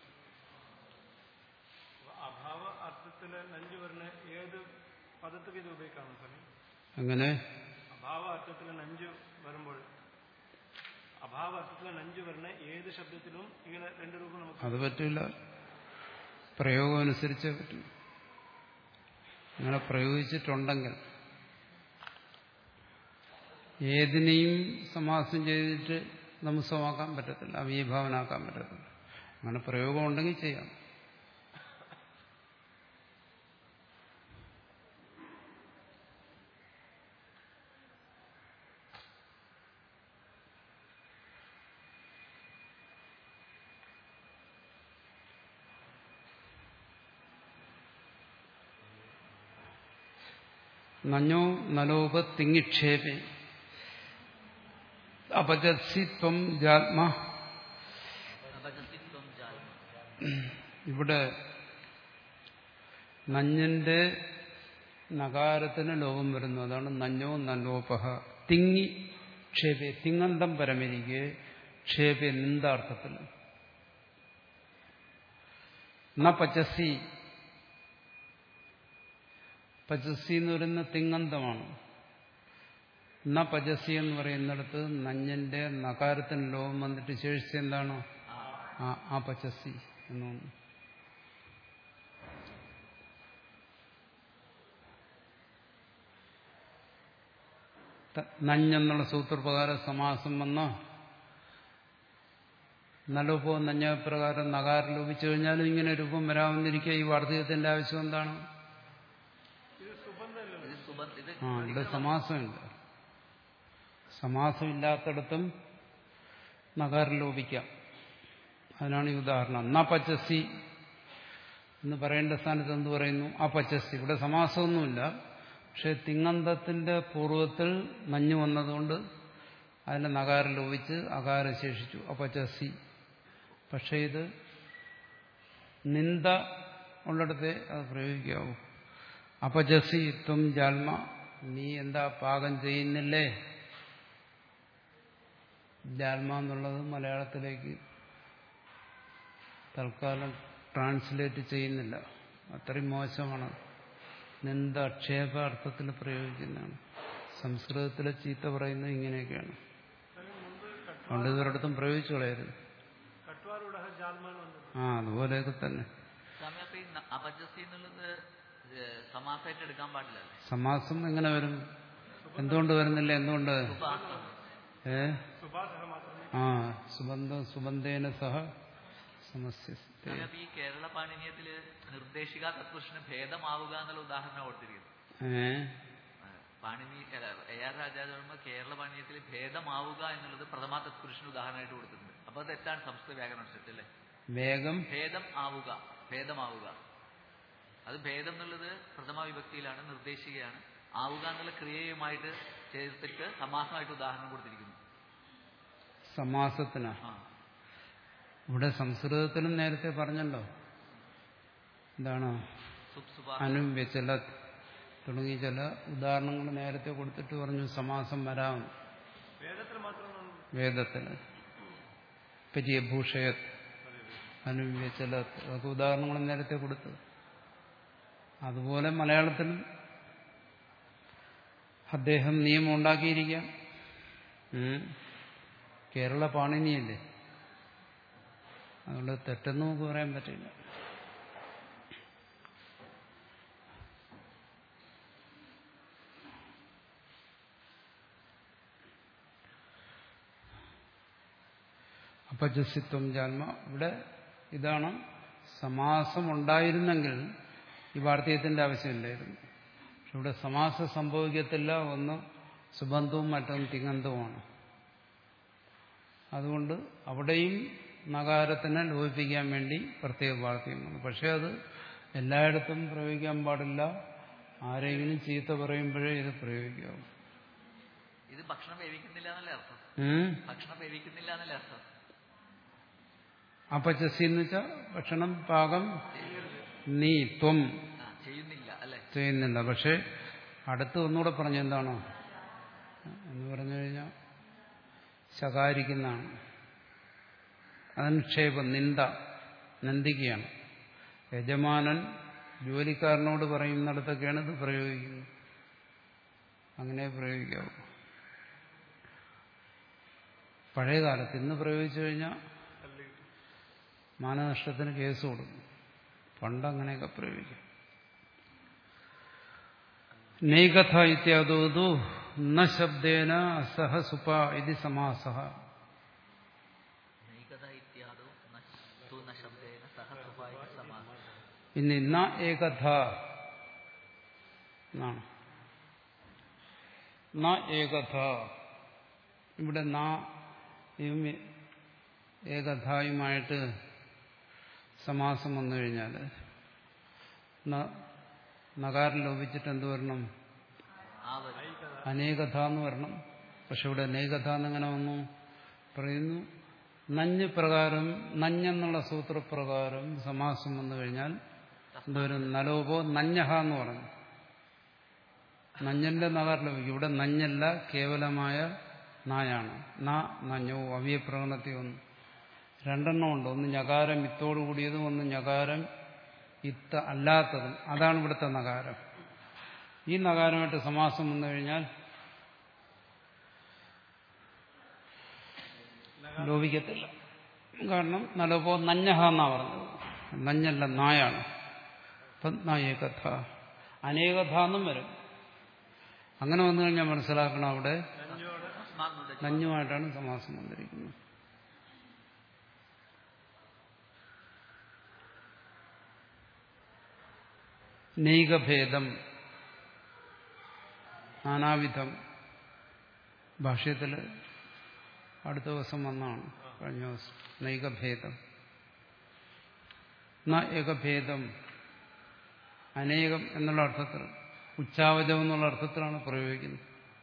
അഭാവ അർത്ഥത്തില് നഞ്ചു വരുന്ന ഏത് പദത്തിൽ ഇത് ഉപയോഗിക്കാമോ സ്വാമി അങ്ങനെ അഭാവ അർത്ഥത്തിൽ നഞ്ചു വരുമ്പോൾ അഭാവ അർത്ഥത്തിൽ നഞ്ചു വരുന്ന ഏത് ശബ്ദത്തിലും ഇങ്ങനെ രണ്ട് രൂപം നമുക്ക് അത് പറ്റില്ല പ്രയോഗം അനുസരിച്ചേ പറ്റൂ അങ്ങനെ പ്രയോഗിച്ചിട്ടുണ്ടെങ്കിൽ ഏതിനെയും സമാസം ചെയ്തിട്ട് നമുസമാക്കാൻ പറ്റത്തില്ല അവീഭാവനാക്കാൻ പറ്റത്തില്ല അങ്ങനെ പ്രയോഗം ഉണ്ടെങ്കിൽ ചെയ്യാം നഞ്ഞോ നലോപ തിങ്ങിക്ഷേപേ അപജസി ത്വം ജാത്മ അപജസിത്വം ജാൽമ ഇവിടെ നഞ്ഞിന്റെ നകാരത്തിന് ലോകം വരുന്നു അതാണ് നഞ്ഞോ നല്ലോപഹ തിങ്ങി ക്ഷേപേ തിങ്ങന്തം പരമിരിക്കെ ക്ഷേപേ നിന്ദാർത്ഥത്തിൽ ന പച്ചസി പച്ചസി എന്ന് പറയുന്ന തിങ്ങന്തമാണ് ന പചസി എന്ന് പറയുന്നിടത്ത് നഞ്ഞിന്റെ നകാരത്തിന് ലോകം വന്നിട്ട് ശേഷിച്ച് എന്താണ് ആ ആ പച്ചസി എന്ന് തോന്നുന്നു ത- നഞ്ഞെന്നുള്ള സൂത്രപ്രകാരം സമാസം വന്ന നലോപോ നഞ്ഞ പ്രകാരം നകാരം ലോപിച്ചു കഴിഞ്ഞാലും ഇങ്ങനെ രൂപം വരാമെന്നിരിക്കുക ഈ വാർത്തകത്തിന്റെ ആവശ്യം എന്താണ് ഇത് സുബന്ധമല്ലല്ലോ ഇത് സുബന്ധ ഇത് ആ ഇവിടെ സമാസമില്ല സമാസമില്ലാത്തടത്തും നകാരം ലോപിക്കാം അതിനാണ് ഈ ഉദാഹരണം എന്നാ പച്ചസി എന്ന് പറയേണ്ട സ്ഥാനത്ത് എന്ത് പറയുന്നു ആ പച്ചസി ഇവിടെ സമാസമൊന്നുമില്ല പക്ഷെ തിങ്ങന്തത്തിന്റെ പൂർവ്വത്തിൽ നഞ്ഞു വന്നതുകൊണ്ട് അതിന്റെ നകാരം ലോപിച്ച് അകാരം ശേഷിച്ചു അപച്ചസി പക്ഷെ ഇത് നിന്ദ ഉള്ളിടത്തെ അത് പ്രയോഗിക്കാവൂ അപജസി ത്വം ജാൽമ നീ എന്താ പാകം ചെയ്യുന്നില്ലേ ജാൽമ എന്നുള്ളത് മലയാളത്തിലേക്ക് തൽക്കാലം ട്രാൻസ്ലേറ്റ് ചെയ്യുന്നില്ല അത്രയും മോശമാണ് നിന്ദ അക്ഷേപ അർത്ഥത്തിൽ പ്രയോഗിക്കുന്നതാണ് സംസ്കൃതത്തിലെ ചീത്ത പറയുന്നത് ഇങ്ങനെയൊക്കെയാണ് അതുകൊണ്ട് ഇവരിടത്തും പ്രയോഗിച്ചു കളയരുത് കട്വാറുടഹ ജാൽമാൻ വന്നത് ആ അതുപോലെയൊക്കെ തന്നെ സ്വാമി അപ്പൊ ഈ ന- അപജസി എന്നുള്ളത് ഏഹ്, സമാസമായിട്ട് എടുക്കാൻ പാടില്ലല്ലേ സമാസം എങ്ങനെ വരും എന്തുകൊണ്ട് വരുന്നില്ല എന്തുകൊണ്ട് ഉപാസനം ഏ സുഭാസഹ മാത്രമേ ആ സുബന്ധം സുബന്ധേന സഹ സമസ്യ സ്വാമി, അപ്പൊ ഈ കേരള പാണിനീയത്തില് നിർദ്ദേശിക തത്പുരുഷന് ഭേദമാവുക എന്നുള്ള ഉദാഹരണം കൊടുത്തിരിക്കുന്നു ഏ ഏഹ്, പാണിനി അല്ല, എ ആർ രാജാചർമ്മ കേരള പാണിനീയത്തിൽ ഭേദമാവുക എന്നുള്ളത് പ്രഥമ തത്പുരുഷന് ഉദാഹരണമായിട്ട് കൊടുത്തിട്ടുണ്ട് അപ്പൊ അത് തെറ്റാണ് സംസ്കൃത വ്യാകരണം അനുസരിച്ച് അല്ലേ വേഗം ഭേദം ആവുക ഭേദമാവുക അത് ഭേദം എന്നുള്ളത് പ്രഥമ വിഭക്തിയിലാണ് നിർദ്ദേശികയാണ് ആവുക എന്നുള്ള ക്രിയയുമായിട്ട് ചേർത്തിട്ട് സമാസമായിട്ട് ഉദാഹരണം കൊടുത്തിരിക്കുന്നു സമാസത്തിനാ ആ ഇവിടെ സംസ്കൃതത്തിലും നേരത്തെ പറഞ്ഞല്ലോ എന്താണ് സുപ് സുപാ അനു വ്യചല തുടങ്ങി ചില ഉദാഹരണങ്ങൾ നേരത്തെ കൊടുത്തിട്ട് പറഞ്ഞു സമാസം വരാം വേദത്തിൽ മാത്രമാണ് വേദത്തിൽ പര്യഭൂഷയത് അനുവ്യചല അതൊക്കെ ഉദാഹരണങ്ങൾ നേരത്തെ കൊടുത്തു അതുപോലെ മലയാളത്തിലും അദ്ദേഹം നിയമം ഉണ്ടാക്കിയിരിക്കാം ഉം. കേരള പാണിനിയല്ലേ അതുകൊണ്ട് തെറ്റെന്ന് നമുക്ക് പറയാൻ പറ്റില്ല അപജസ്യത്വം ജാൽമ ഇവിടെ ഇതാണ് സമാസം ഉണ്ടായിരുന്നെങ്കിൽ ഈ വാർത്തകത്തിന്റെ ആവശ്യമില്ലായിരുന്നു പക്ഷെ ഇവിടെ സമാസം സംഭവിക്കത്തില്ല ഒന്ന് സുബന്ധവും മറ്റൊന്ന് തിങ്ങന്തവുമാണ് അതുകൊണ്ട് അവിടെയും നഗാരത്തിനെ ലോപിപ്പിക്കാൻ വേണ്ടി പ്രത്യേക വാർത്തയുമാണ് പക്ഷെ അത് എല്ലായിടത്തും പ്രയോഗിക്കാൻ പാടില്ല ആരെങ്കിലും ചീത്ത പറയുമ്പോഴേ ഇത് പ്രയോഗിക്കാവൂ ഇത് ഭക്ഷണം വേവിക്കുന്നില്ല എന്നല്ലേ അർത്ഥം ഉം? ഭക്ഷണം വേവിക്കുന്നില്ല എന്നല്ലേ അർത്ഥം അപചസി എന്ന് വെച്ചാൽ ഭക്ഷണം പാകം നീ ത്വം ആ ചെയ്യുന്നില്ല അല്ലെ ചെയ്യുന്നില്ല പക്ഷെ അടുത്ത് ഒന്നുകൂടെ പറഞ്ഞ എന്താണ് എന്ന് പറഞ്ഞു കഴിഞ്ഞാൽ ശകാരിക്കുന്നതാണ് അനക്ഷേപം നിന്ദ നിന്ദിക്കുകയാണ് യജമാനൻ ജോലിക്കാരനോട് പറയുന്നിടത്തൊക്കെയാണ് ഇത് പ്രയോഗിക്കുന്നത് അങ്ങനെ പ്രയോഗിക്കാവൂ പഴയ കാലത്ത് ഇന്ന് പ്രയോഗിച്ചു കഴിഞ്ഞാൽ മാനനഷ്ടത്തിന് കേസ് കൊടുക്കും പണ്ട് അങ്ങനെയൊക്കെ പ്രയോഗിക്കും നൈകഥ ഇത്യാദോതു ന ശബ്ദേന സഹ സുപ ഇത് സമാസ നൈകത ഇത്യാദോ ന തു ന ശബ്ദേന സഹ സുഭായി സമാസം ഇനി ന ഏകഥ എന്നാണ് ന ഏകഥ ഇവിടെ ന യും ഏകഥായുമായിട്ട് സമാസം വന്നു കഴിഞ്ഞാൽ നകാരം ലോപിച്ചിട്ട് എന്ത് വരണം ആ വരും അനേകഥ എന്ന് വരണം പക്ഷെ ഇവിടെ അനേകഥ എന്നെങ്ങനെ വന്നു പറയുന്നു നഞ്ഞ് പ്രകാരം നഞ്ഞെന്നുള്ള സൂത്രപ്രകാരം സമാസം വന്നു കഴിഞ്ഞാൽ എന്തോരും നലോപോ നഞ്ഞഹ എന്ന് പറഞ്ഞു നഞ്ഞന്റെ നഗാർ ലഭിക്കും ഇവിടെ നഞ്ഞല്ല കേവലമായ നായാണ് ന നഞ്ഞോ അവ്യപ്രകടനത്തിൽ ഒന്ന് രണ്ടെണ്ണം ഉണ്ട് ഒന്ന് ഞകാരം ഇത്തോടു കൂടിയതും ഒന്ന് ഞകാരം ഇത്ത അല്ലാത്തതും അതാണ് ഇവിടുത്തെ നഗാരം ഈ നഗാരമായിട്ട് സമാസം വന്നു കഴിഞ്ഞാൽ ലോപിക്കത്തില്ല കാരണം നലപോ നഞ്ഞഹ എന്നാ പറഞ്ഞത് നഞ്ഞല്ല നായാണ് അപ്പം നായകഥ അനേകഥ എന്നും വരും അങ്ങനെ വന്നു കഴിഞ്ഞാൽ മനസ്സിലാക്കണം അവിടെ അസ്മാന്നുണ്ട് നഞ്ഞുമായിട്ടാണ് സമാസം വന്നിരിക്കുന്നത് നൈകഭേദം നാനാവിധം ഭാഷ്യത്തിൽ അടുത്ത ദിവസം വന്നാണ് കഴിഞ്ഞ ദിവസം നൈകഭേദം ന ഏകഭേദം അനേകം എന്നുള്ള അർത്ഥത്തിൽ ഉച്ചാവചം എന്നുള്ള അർത്ഥത്തിലാണ് പ്രയോഗിക്കുന്നത്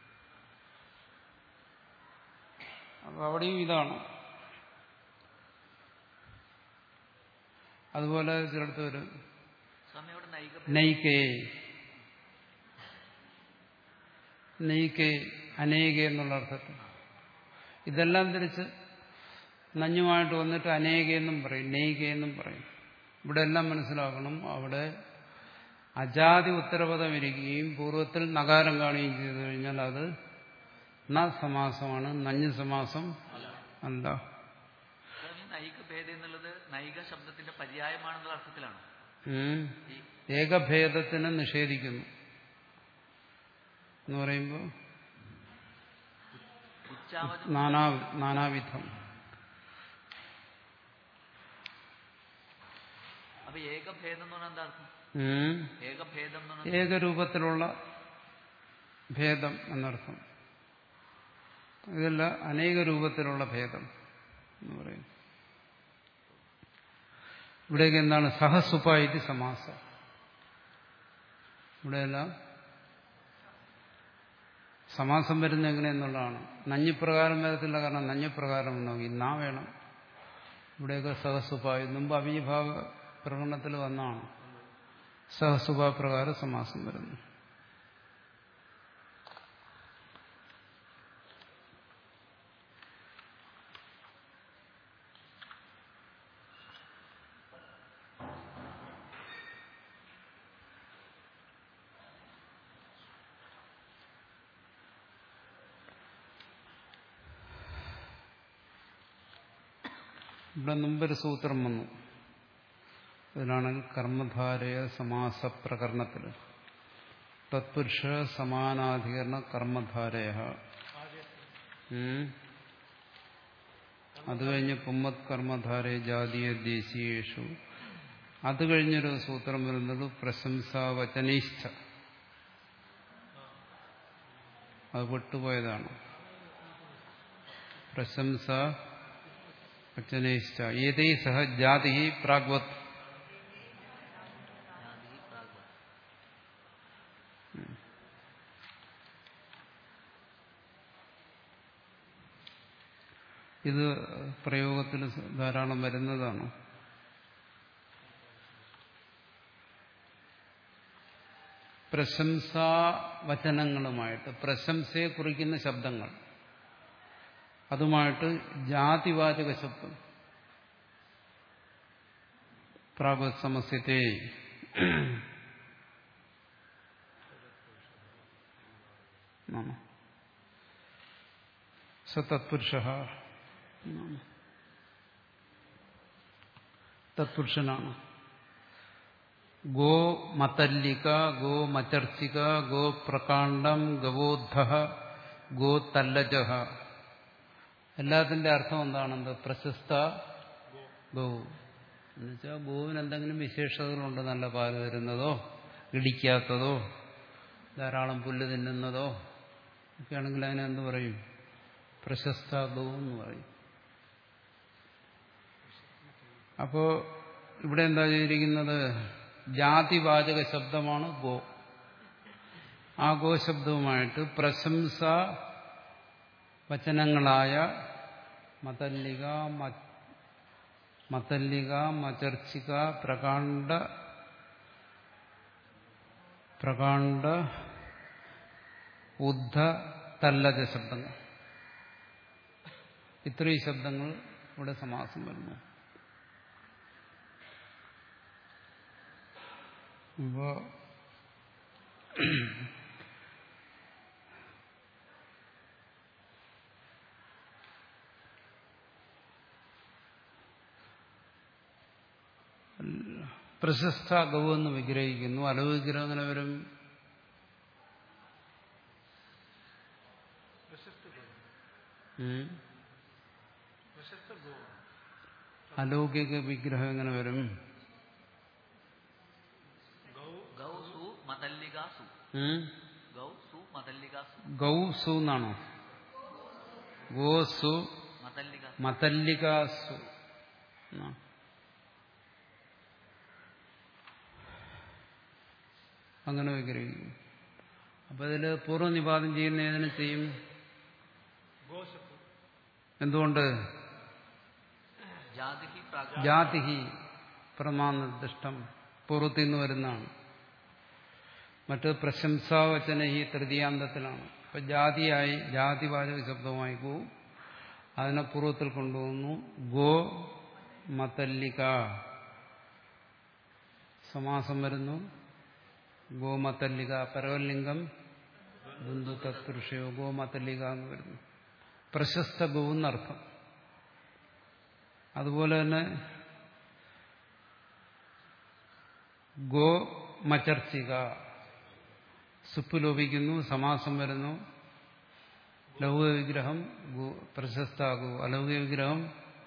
അപ്പൊ അവിടെയും ഇതാണ് അതുപോലെ ചിലടത്ത് വരും സ്വാമി അവിടെ നൈക നൈകേ നൈകേ അനേക എന്നുള്ള അർത്ഥത്തിൽ ഇതെല്ലാം തിരിച്ച് നഞ്ഞുമായിട്ട് വന്നിട്ട് അനേകയെന്നും പറയും നെയ്കയെന്നും പറയും ഇവിടെ എല്ലാം മനസ്സിലാക്കണം അവിടെ അജാതി ഉത്തരപദം ഇരിക്കുകയും പൂർവ്വത്തിൽ നകാരം കാണുകയും ചെയ്തു കഴിഞ്ഞാൽ അത് ന സമാസമാണ് നഞ്ഞ് സമാസം അല്ല സ്വാമി നൈക ഭേദം എന്നുള്ളത് നൈക ശബ്ദത്തിന്റെ പര്യായമാണെന്നുള്ള അർത്ഥത്തിലാണ് ഉം. ഈ ഏകഭേദത്തിനെ നിഷേധിക്കുന്നു എന്ന് പറയുമ്പോൾ ഉച്ചാവച നാനാ നാനാവിധം അപ്പൊ ഏകഭേദം എന്ന് പറഞ്ഞാൽ എന്താ അർത്ഥം ഉം. ഏകഭേദം എന്ന് പറഞ്ഞാൽ ഏകരൂപത്തിലുള്ള ഭേദം എന്നർത്ഥം ഇതല്ല അനേക രൂപത്തിലുള്ള ഭേദം എന്ന് പറയും ഇവിടേക്ക് എന്താണ് സഹസുപായിതി സമാസം ഇവിടെയെല്ലാം സമാസം വരുന്നത് എങ്ങനെയെന്നുള്ളതാണ് നഞ്ഞിപ്രകാരം വരത്തില്ല കാരണം നഞ്ഞിപ്രകാരം നോക്കി നാ വേണം ഇവിടെയൊക്കെ സഹസുപായി മുമ്പ് അവിഭാവ പ്രകടനത്തിൽ വന്നാണ് സഹസുഭാപ്രകാരം സമാസം വരുന്നു ഇവിടെ മുമ്പൊരു സൂത്രം വന്നു ഇതിലാണെങ്കിൽ കർമ്മധാരയ സമാസ പ്രകരണത്തിൽ തത്പുരുഷ സമാനാധികരണ കർമ്മധാരയ ഉം. അത് കഴിഞ്ഞ് പുമ്മത് കർമ്മധാരയ ജാതീയ ദേശീയേഷു അത് കഴിഞ്ഞൊരു സൂത്രം വരുന്നത് പ്രശംസാവചനീഷ്ഠ അത് വിട്ടുപോയതാണ് പ്രശംസ വചനേശ്ച ഏതൈ സഹ ജാതി പ്രാഗ്വത് ജാതി പ്രാഗ്വ ഇത് പ്രയോഗത്തിൽ ധാരാളം വരുന്നതാണ് പ്രശംസാ വചനങ്ങളുമായിട്ട് പ്രശംസയെ കുറിക്കുന്ന ശബ്ദങ്ങൾ അതുമായിട്ട് ജാതിവാചക ശബ്ദം പ്രാഗത് സമസ്യത്തെ എന്നാണ് സ തത്പുരുഷ എന്നാണ്. തത്പുരുഷനാണ് ഗോ മതല്ലിക ഗോ മചർച്ചിക ഗോ പ്രകാണ്ഡം ഗവോദ്ധ ഗോ തല്ലജഹ എല്ലാത്തിന്റെ അർത്ഥം എന്താണെന്ത് പ്രശസ്ത ഗോ എന്നുവെച്ചാൽ ഗോവിന് എന്തെങ്കിലും വിശേഷതകളുണ്ട് നല്ല പാല് തരുന്നതോ ഇടിക്കാത്തതോ ധാരാളം പുല്ല് തിന്നുന്നതോ ഒക്കെയാണെങ്കിൽ അതിനെ എന്ത് പറയും പ്രശസ്ത ഗോ എന്ന് പറയും അപ്പോ ഇവിടെ എന്താ ചെയ്തിരിക്കുന്നത് ജാതിവാചക ശബ്ദമാണ് ഗോ ആ ഗോ ശബ്ദവുമായിട്ട് പ്രശംസ വചനങ്ങളായ മതല്ലിക മ- മതല്ലിക മചർച്ചിക പ്രകാണ്ഡ പ്രകാണ്ഡ ഉദ്ധ തല്ലജ ശബ്ദങ്ങൾ ഇത്രയും ശബ്ദങ്ങൾ ഇവിടെ സമാസം വരുന്നു അപ്പോ പ്രശസ്ത ഗൗ എന്ന് വിഗ്രഹിക്കുന്നു അലവ് വിഗ്രഹം അങ്ങനെ വരും പ്രശസ്ത ഗോ ഉം. പ്രശസ്ത ഗോ അലൗകിക വിഗ്രഹം എങ്ങനെ വരും ഗൗ ഗൗ സു മതല്ലിക സു ഉം? ഗൗ സു മതല്ലിക സു ഗൗ സു എന്നാണോ ഗോ സു മതല്ലിക മതല്ലിക സു എന്നാ. അങ്ങനെ വിഗ്രഹിക്കും അപ്പൊ ഇതില് പൂർവ്വനിപാതം ചെയ്യുന്ന ഏതിനെ ചെയ്യും ഗോ ശബ്ദം എന്തുകൊണ്ട് ജാതി പ്രാഗ്വ ജാതിഹി പ്രമാനിർദ്ദിഷ്ടം പൂർവ്വത്തിൽ നിന്ന് വരുന്നതാണ് മറ്റ് പ്രശംസാവചന ഈ തൃതീയാന്തത്തിലാണ് അപ്പൊ ജാതിയായി ജാതിവാചക ശബ്ദമായി പോവും അതിനെ പൂർവ്വത്തിൽ കൊണ്ടുവന്നു ഗോ മതല്ലിക സമാസം വരുന്നു ഗോമതല്ലിക പരവലിംഗം ബന്ധു തത്പുരുഷയോ ഗോമതല്ലിക എന്ന് വരുന്നു പ്രശസ്ത ഗോ എന്നർത്ഥം അതുപോലെ തന്നെ ഗോ മചർച്ചിക സുപ്പ് ലോപിക്കുന്നു സമാസം വരുന്നു ലൗകിക വിഗ്രഹം ഗോ പ്രശസ്ത ഗോ അലൗകിക വിഗ്രഹം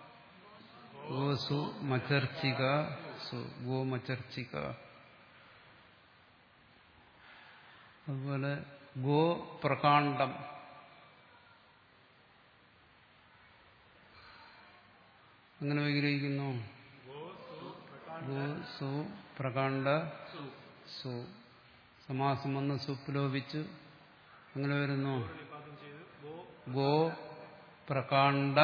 ഗോസു മചർച്ചിക സു ഗോ മചർച്ചിക അതുപോലെ ഗോ പ്രകാണ്ഡം അങ്ങനെ വിഗ്രഹിക്കുന്നു ഗോ സു പ്രകാണ്ഡ സു സമാസം വന്ന് സുപ്പ് ലോപിച്ചു അങ്ങനെ വരുന്നു നിപാതം ചെയ്ത് ഗോ ഗോ പ്രകാണ്ഡ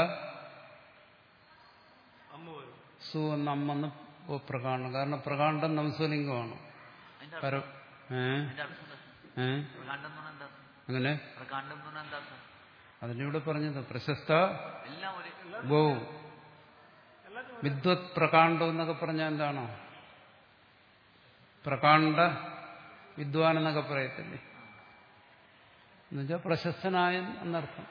അമ്മ വരും സു എന്ന അമ്മന്ന് ഗോ പ്രകാണ്ഡം കാരണം പ്രകാണ്ഡം നംസലിംഗമാണ് അതിന്റെ പര ഏ അതിന്റെ അർത്ഥം എന്താ ഏ പ്രകാണ്ഡം എന്ന് പറഞ്ഞാൽ എന്താ അങ്ങനെ പ്രകാണ്ഡം എന്ന് പറഞ്ഞാൽ എന്താ അർത്ഥം അതിലൂടെ പറഞ്ഞത് പ്രശസ്ത എല്ലാം ഒരേ ഗോ വിദ്വത് പ്രകാണ്ഡം എന്നൊക്കെ പറഞ്ഞാൽ എന്താണോ പ്രകാണ്ഡ വിദ്വാൻ എന്നൊക്കെ പറയത്തില്ലേ എന്നുവെച്ചാൽ പ്രശസ്തനായ എന്നർത്ഥം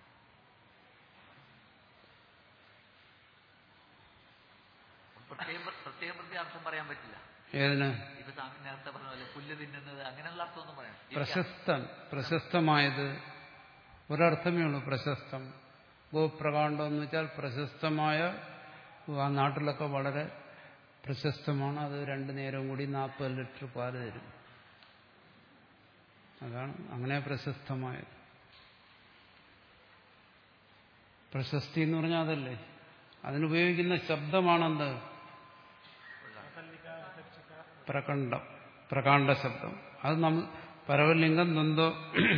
പ്രത്യേകം പ്രത്യേകം പ്രത്യേകം അർത്ഥം പറയാൻ പറ്റില്ല ഏതിന് ഇപ്പൊ സ്വാമി നേരത്തെ പറഞ്ഞ പോലെ പുല്ല് തിന്നുന്നത് അങ്ങനെയുള്ള അർത്ഥമൊന്നും പറയാം പ്രശസ്തൻ പ്രശസ്തമായത് ഒരർത്ഥമേ ഉള്ളൂ പ്രശസ്തം ഗോപ്രകാണ്ഡം എന്ന് വെച്ചാൽ പ്രശസ്തമായ ആ നാട്ടിലൊക്കെ വളരെ പ്രശസ്തമാണ് അത് രണ്ടു നേരം കൂടി നാൽപ്പത് ലിറ്റർ പാല് തരും അതാണ് അങ്ങനെ പ്രശസ്തമായത് പ്രശസ്തി എന്ന് പറഞ്ഞാൽ അതല്ലേ അതിനുപയോഗിക്കുന്ന ശബ്ദമാണെന്ത് പ്രകണ്ഡം പ്രകാണ്ഡ ശബ്ദം അത് നമ്മ പരവലിംഗം നൊന്തോ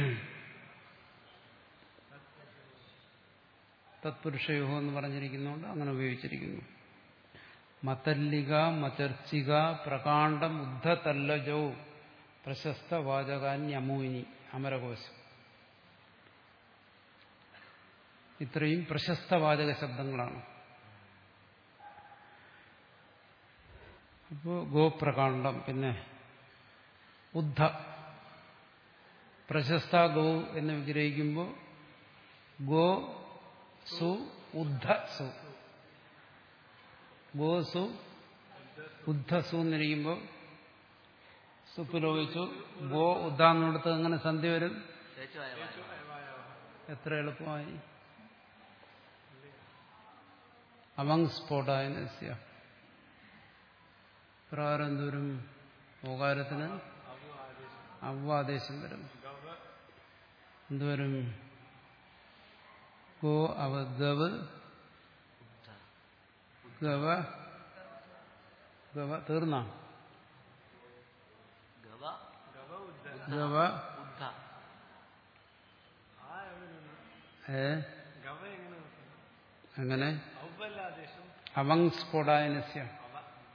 തത്പുരുഷയോഹോ എന്ന് പറഞ്ഞിരിക്കുന്നതുകൊണ്ട് അങ്ങനെ ഉപയോഗിച്ചിരിക്കുന്നു മതല്ലിക മചർച്ചിക പ്രകാണ്ഡം ഉദ്ധതല്ലജോ പ്രശസ്ത വാചകാന്യമൂനി അമരകോശം ഇത്രയും പ്രശസ്ത വാചക ശബ്ദങ്ങളാണ് അപ്പോൾ ഗോപ്രകാണ്ഡം പിന്നെ ഉദ്ധ പ്രശസ്ത ഗോ എന്ന് വിഗ്രഹിക്കുമ്പോൾ ഗോ സു ഉദ്ധ സു ഗോസു ഉദ്ധ സു എന്നിരിക്കുമ്പോൾ സുപ്പ് ലോപിച്ചു ഗോ ഉദ്ധ എന്നിടത്ത് എങ്ങനെ സന്ധി വരും ചേച്ചുവായ എത്ര എളുപ്പമായി അവങ് സ്ഫോടായ നസ്യ പ്രകാരം എന്തോരും ഓകാരത്തിന് അവ്വാദേശം വരും എന്തുവരും ഗോ അവ ഗവ് ഗവ ഗവ തീർന്ന ഗവ ഗവ ഉദ്ധ ആ എവിടെ നിന്ന് ഏ ഗവ എങ്ങനെ നോക്കും? അങ്ങനെ ഔവല്ലാദേശം അവങ് സ്ഫോടായനസ്യ അവ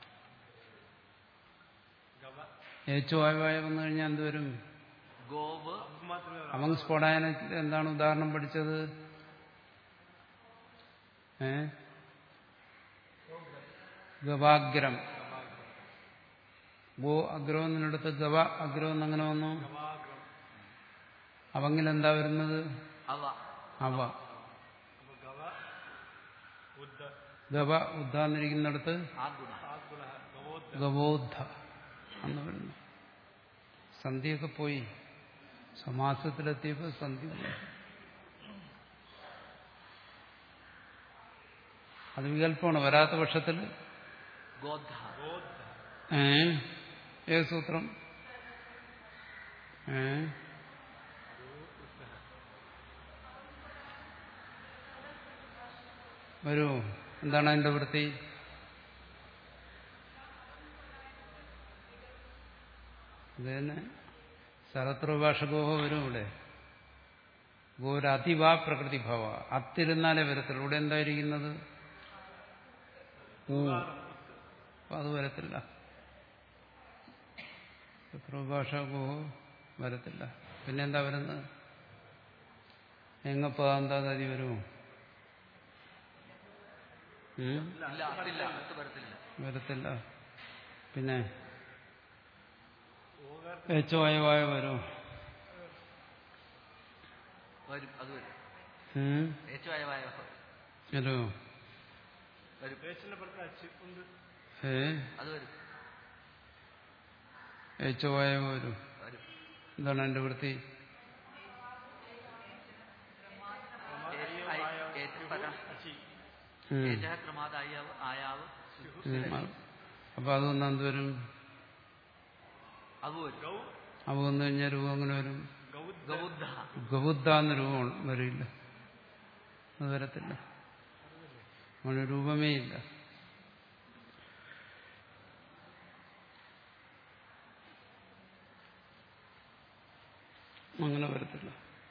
ഗവ ഏച്ചു വായവായ വന്നു കഴിഞ്ഞാൽ എന്തുവരും ഗോവ് അവ മാത്രമേ വരാവൂ. അവങ് സ്ഫോടായന എന്താണ് ഉദാഹരണം പഠിച്ചത് ഏ ഗവാഗ്രം ഗോ അഗ്രം എന്നിടത്ത് ഗവ അഗ്രം എന്നങ്ങനെ വന്നു ഗവാഗ്രം അവങ്ങിൽ എന്താ വരുന്നത് അവ അവ അപ്പൊ ഗവ ഉദ്ധ ഗവ ഉദ്ധാന്നിരിക്കുന്നിടത്ത് ആഗുണ ആത്മന ഗവോദ്ധ ഗവോദ്ധ എന്ന് വരുന്നു സന്ധിയൊക്കെ പോയി സമാസത്തിലെത്തിയപ്പോൾ സന്ധി പോയി അത് വികല്പമാണ് വരാത്ത പക്ഷത്തിൽ ഗോദ്ധ ഗോദ്ധ ഏ ഏത് സൂത്രം ഏ വരൂ എന്താണ് അതിന്റെ വൃത്തി ഇത് തന്നെ സഹസ്രഭാഷഗോഹ വരും ഇവിടെ ഗോരതിവാ പ്രകൃതി ഭവ അത്തിരുന്നാലേ വരത്തുള്ളൂ ഇവിടെ എന്തായിരിക്കുന്നത് ഊ അപ്പൊ അത് വരത്തില്ല സഹസ്രഭാഷഗോഹ വരത്തില്ല പിന്നെന്താ വരുന്നത് എങ്ങപ്പോ എന്താ നദി വരുമോ ഉം? ഇല്ല അത്തില്ല അത്ത് വരത്തില്ല വരത്തില്ല പിന്നെ ഓകാർ ഏച്ചോ അയവായ വരും വരും അത് വരും ഉം? ഏറ്റവും അയവായ വരൂ വരും പേച്ചിന്റെ പുറത്ത് അച്ച് ഉണ്ട് ഏ അത് വരും ഏച്ചോ അയവ വരും വരും എന്താണ് എന്റെ വൃത്തി ഏ- അയ- ഏറ്റ- പര- അച്ചി ഉം. ഏറ്റ ക്രമാത് അയ്യാവ് ആയാവ് ഉം. അപ്പൊ അത് വന്നാൽ എന്ത് വരും അത് വരും ഗൗ അവ വന്നു കഴിഞ്ഞാൽ രൂപം അങ്ങനെ വരും ഗൗദ് ഗൗദ്ധ ഗബുദ്ധ എന്ന രൂപം വരില്ല അത് വരത്തില്ല അങ്ങനെ രൂപമേ ഇല്ല അങ്ങനെ വരത്തില്ല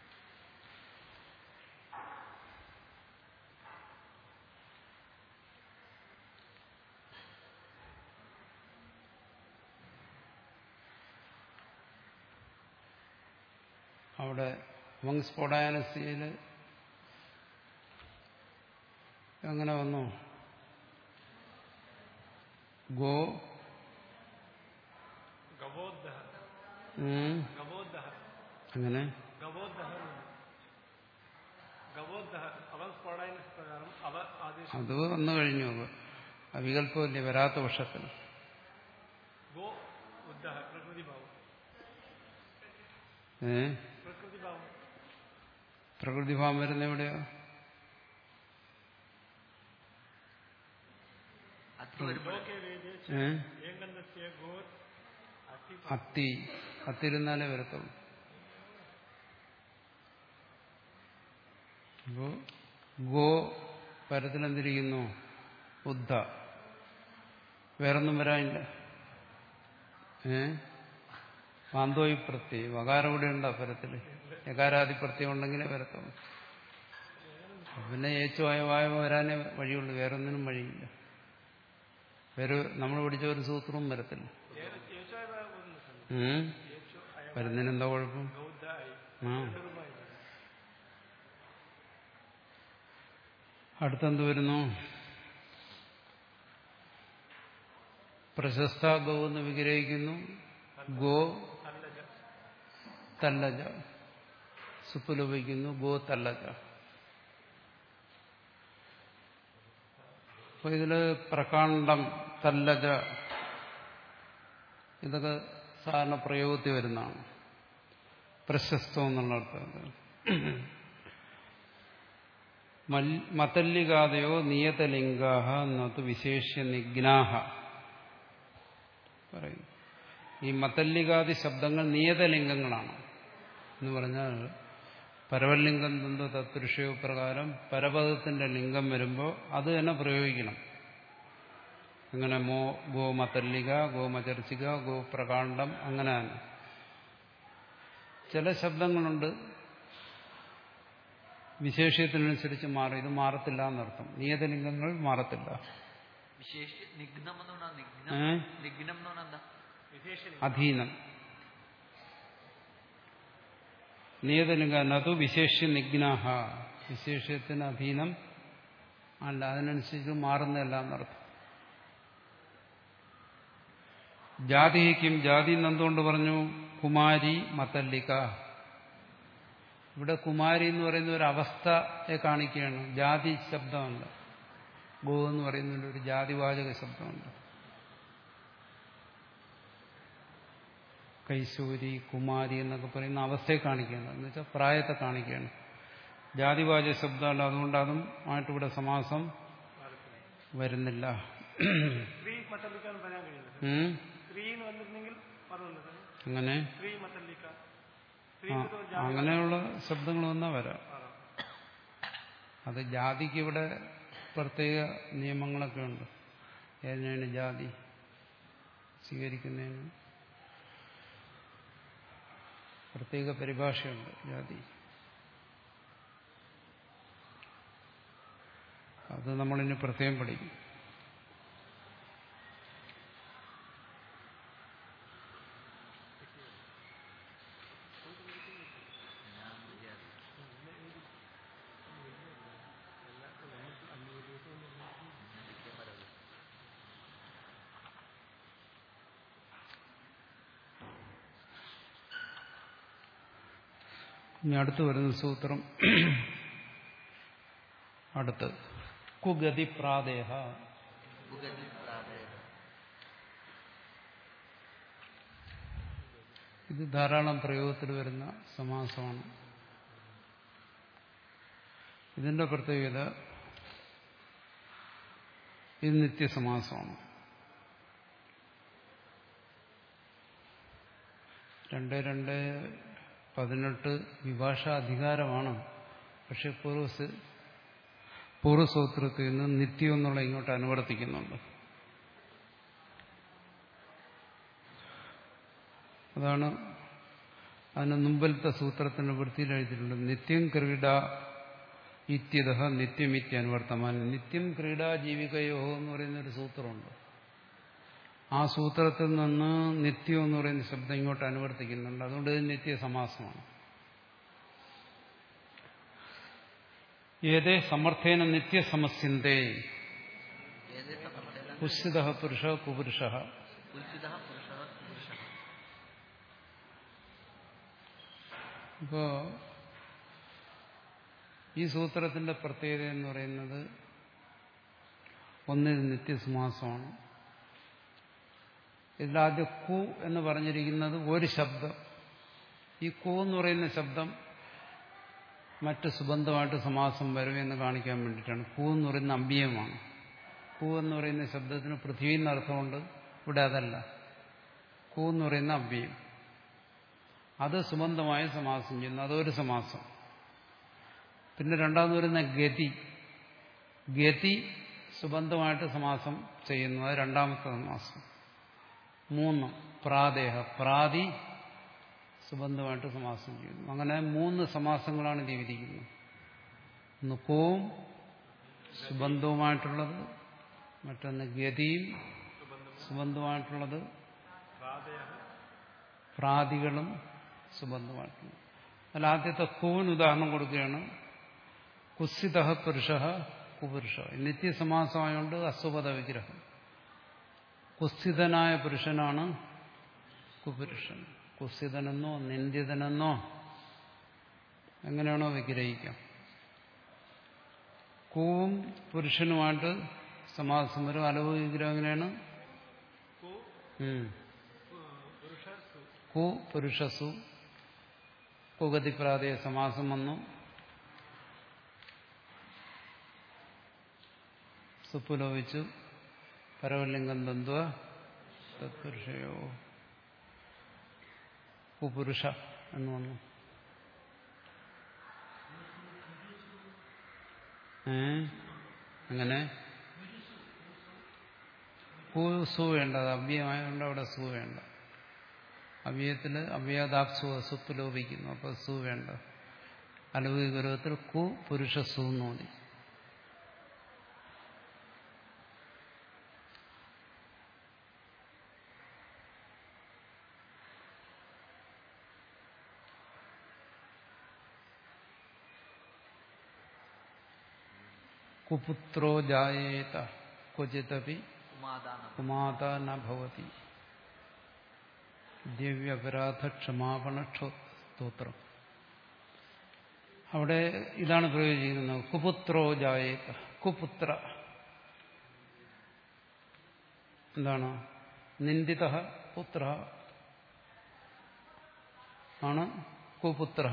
അവിടെ വങ് സ്ഫോടാനസ്യയിൽ എങ്ങനെ വന്നു ഗോ ഗവോദ്ധ ഉം, ഗവോദ്ധ അങ്ങനെ ഗവോദ്ധ ഗവോദ്ധ അവൻ സ്ഫോടന പ്രകാരം അവ ആദേശം അത് വന്നു കഴിഞ്ഞു അത് അവികല്പമില്ലേ വരാത്ത പക്ഷത്തിൽ ഗോ ഉദ്ധ പ്രകൃതി ഭാവം ഏ പ്രകൃതി ഭാവം പ്രകൃതിഭാവം വരുന്ന എവിടെയോ അത്ത് വരുമ്പോൾ ലോകെ വേദേ ഏ ഏകന്തസ്യ ഗോർ അത്തി അത്തി അത്തിരുന്നാലേ വരത്തുള്ളൂ അപ്പോ ഗോ പരത്തിലെന്തിരിക്കുന്നു ബുദ്ധ വേറൊന്നും വരാനില്ല ഏ പാന്തോയി പ്രത്യം വകാരം ഇവിടെ ഉണ്ടോ പരത്തില് യകാരാദി പ്രത്യം ഉണ്ടെങ്കിലേ വരത്തുള്ളൂ അപ്പൊ പിന്നെ ഏച്ചുവായ വായ വരാനേ വഴിയുള്ളൂ വേറൊന്നിനും വഴിയില്ല വേറെ നമ്മൾ പഠിച്ച ഒരു സൂത്രവും വരത്തില്ല യേശോ അയ ഒന്ന് ഉം? യേശോ അയ വരുന്നതിന് എന്താ കുഴപ്പം ഗൗദ്ധ ആയി ആ ചെറുമായി അടുത്തെന്ത് വരുന്നു പ്രശസ്ത ഗോ എന്ന് വിഗ്രഹിക്കുന്നു ഗോ നല്ലജ തല്ലജ സുപ്പുലുപയോഗിക്കുന്നു ഗോ തല്ലജ അപ്പൊ ഇതില് പ്രകാണ്ഡം തല്ലജ ഇതൊക്കെ സാധാരണ പ്രയോഗത്തിൽ വരുന്നതാണ് പ്രശസ്തം എന്നുള്ള അർത്ഥം മൽ- മതല്ലികാതയോ നിയതലിംഗാഹ നതു വിശേഷ്യ നിഗ്നാഹ പറയുന്നു ഈ മതല്ലികാദി ശബ്ദങ്ങൾ നിയതലിംഗങ്ങളാണ് എന്ന് പറഞ്ഞാൽ പരവലിംഗം തന്തു തത്പുരുഷയോ പ്രകാരം പരപദത്തിന്റെ ലിംഗം വരുമ്പോൾ അത് തന്നെ പ്രയോഗിക്കണം അങ്ങനെ മോ ഗോമതല്ലിക ഗോമചർച്ചിക ഗോപ്രകാണ്ഡം അങ്ങനെ തന്നെ ചില ശബ്ദങ്ങളുണ്ട് വിശേഷ്യത്തിനനുസരിച്ച് മാറും ഇത് മാറത്തില്ല എന്നർത്ഥം നിയതലിംഗങ്ങൾ മാറത്തില്ല വിശേഷ നിഗ്നം എന്ന് പറഞ്ഞാൽ നിഗ്നം ഏ? നിഗ്നം എന്ന് പറഞ്ഞാൽ എന്താ വിശേഷ അധീനം നിയതലിംഗ നതു വിശേഷ്യ നിഗ്നാഹ വിശേഷ്യത്തിന് അധീനം അല്ല അതിനനുസരിച്ച് മാറുന്നതല്ല എന്നർത്ഥം ജാതിക്കും ജാതി എന്നെന്തുകൊണ്ട് പറഞ്ഞു കുമാരി മത്തല്ലിക ഇവിടെ കുമാരി എന്ന് പറയുന്ന ഒരു അവസ്ഥയെ കാണിക്കുകയാണ് ജാതി ശബ്ദമല്ല ഗോ എന്ന് പറയുന്നതിൽ ഒരു ജാതിവാചക ശബ്ദമുണ്ട് കൈശൂരി കുമാരി എന്നൊക്കെ പറയുന്ന അവസ്ഥയെ കാണിക്കുകയാണ് എന്ന് വെച്ചാൽ പ്രായത്തെ കാണിക്കുകയാണ് ജാതിവാചക ശബ്ദമല്ല അതുകൊണ്ട് അതും ആയിട്ടിവിടെ സമാസം വരുന്നില്ല സ്ത്രീ മത്തല്ലിക്ക എന്ന് പറയാൻ കഴിയില്ല ഉം? സ്ത്രീ എന്ന് വന്നിരുന്നെങ്കിൽ പറഞ്ഞു അങ്ങനെ സ്ത്രീ മത്തല്ലിക്ക സ്ത്രീ ആ, അങ്ങനെയുള്ള ശബ്ദങ്ങൾ വന്നാൽ വരാം അത് ജാതിക്ക് ഇവിടെ പ്രത്യേക നിയമങ്ങളൊക്കെ ഉണ്ട് ഏതിനാണ് ജാതി സ്വീകരിക്കുന്നതിന് പ്രത്യേക പരിഭാഷയുണ്ട് ജാതി അത് നമ്മളിനി പ്രത്യേകം പഠിക്കും ഇനി അടുത്ത് വരുന്ന സൂത്രം അടുത്ത് കുഗതി പ്രാദേഹ ഉഗതി പ്രാതേഹ. ഇത് ധാരാളം പ്രയോഗത്തിൽ വരുന്ന സമാസമാണ് ഇതിന്റെ പ്രത്യേകത ഇത് നിത്യസമാസമാണ് രണ്ട് രണ്ട് പതിനെട്ട് വിഭാഷ അധികാരമാണ് പക്ഷെ പൂർവ്വസ് പൂർവ്വസൂത്രത്തിൽ നിന്ന് നിത്യം എന്നുള്ള ഇങ്ങോട്ട് അനുവർത്തിക്കുന്നുണ്ട് അതാണ് അതിന് മുമ്പിലത്തെ സൂത്രത്തിന്റെ വൃത്തിയിൽ എഴുതിയിട്ടുണ്ട് നിത്യം ക്രീഡ ഇത്യത നിത്യമിത്യ അനുവർത്തമാൻ നിത്യം ക്രീഡാ ജീവികയോ എന്ന് പറയുന്ന ഒരു സൂത്രമുണ്ട് ആ സൂത്രത്തിൽ നിന്ന് നിത്യം എന്ന് പറയുന്ന ശബ്ദം ഇങ്ങോട്ട് അനുവർത്തിക്കുന്നുണ്ട് അതുകൊണ്ട് ഇത് നിത്യസമാസമാണ് ഏതേ സമർത്ഥേന നിത്യസമസ്യന്തേ ഏതേ സമർത്ഥേന കുശിത പുരുഷ കുപുരുഷ കുൽസിതഃ പുരുഷഃ പുരുഷഃ. ഇപ്പോ ഈ സൂത്രത്തിന്റെ പ്രത്യേകത എന്ന് പറയുന്നത് ഒന്നിൽ നിത്യസമാസമാണ് ഇതിലാദ്യം കു എന്ന് പറഞ്ഞിരിക്കുന്നത് ഒരു ശബ്ദം ഈ കു എന്ന് പറയുന്ന ശബ്ദം മറ്റ് സുബന്ധമായിട്ട് സമാസം വരും എന്ന് കാണിക്കാൻ വേണ്ടിയിട്ടാണ് കു എന്ന് പറയുന്ന അമ്പിയമാണ് കു എന്ന് പറയുന്ന ശബ്ദത്തിന് പൃഥ്വി എന്നർത്ഥമുണ്ട് ഇവിടെ അതല്ല കു എന്ന് പറയുന്ന അമ്പിയം അത് സുബന്ധമായ സമാസം ചെയ്യുന്നു അതൊരു സമാസം പിന്നെ രണ്ടാമത് വരുന്ന ഗതി ഗതി സുബന്ധമായിട്ട് സമാസം ചെയ്യുന്നു അത് രണ്ടാമത്തെ സമാസം മൂന്ന് പ്രാദേഹ പ്രാതി സുബന്ധമായിട്ട് സമാസം ചെയ്യുന്നു അങ്ങനെ മൂന്ന് സമാസങ്ങളാണ് ഇത് വിധിക്കുന്നത് ഒന്ന് കോവും സുബന്ധവുമായിട്ടുള്ളത് മറ്റൊന്ന് ഗതിയും സുബന്ധമായിട്ടുള്ളത് പ്രാതികളും സുബന്ധമായിട്ടുള്ളത് അതിൽ ആദ്യത്തെ കൂവിന് ഉദാഹരണം കൊടുക്കുകയാണ് കുസിത പുരുഷ കുപുരുഷ നിത്യസമാസമായതുകൊണ്ട് അസുപത വിഗ്രഹം കുസ്ഥിതനായ പുരുഷനാണ് കുപുരുഷൻ കുസ്ഥിതനെന്നോ നിന്ദിതനെന്നോ എങ്ങനെയാണോ വിഗ്രഹിക്കാം കൂവും പുരുഷനുമായിട്ട് സമാസം വരും അലവ് വിഗ്രഹം എങ്ങനെയാണ് ഉം. കു പുരുഷസു കുഗതിപ്രാതയ സമാസം വന്നു സുപ്പുലോപിച്ചു പരവലിംഗം തന്ത്വ തത്പുരുഷയോ കുപുരുഷ എന്ന് വന്നു ഏ അങ്ങനെ കു സു വേണ്ട അത് അവ്യമായതുകൊണ്ട് അവിടെ സു വേണ്ട അവ്യയത്തിൽ അവ്യാദാപ്സു സുപ്പ് ലോപിക്കുന്നു അപ്പൊ സു വേണ്ട അലവ് ഗൗരവത്തിൽ കു പുരുഷ സു എന്ന് മതി കുപുത്രോ ജായേത ക്വചിതപി ഉമാദാനം കുമാത ന ഭവതി ദിവ്യപരാധ ക്ഷമാപണ സ്തോത്രം അവിടെ ഇതാണ് പ്രയോജിക്കുന്നത് കുപുത്രോ ജായേത കുപുത്ര എന്താണ് നിന്ദിത പുത്ര ആണ് കുപുത്ര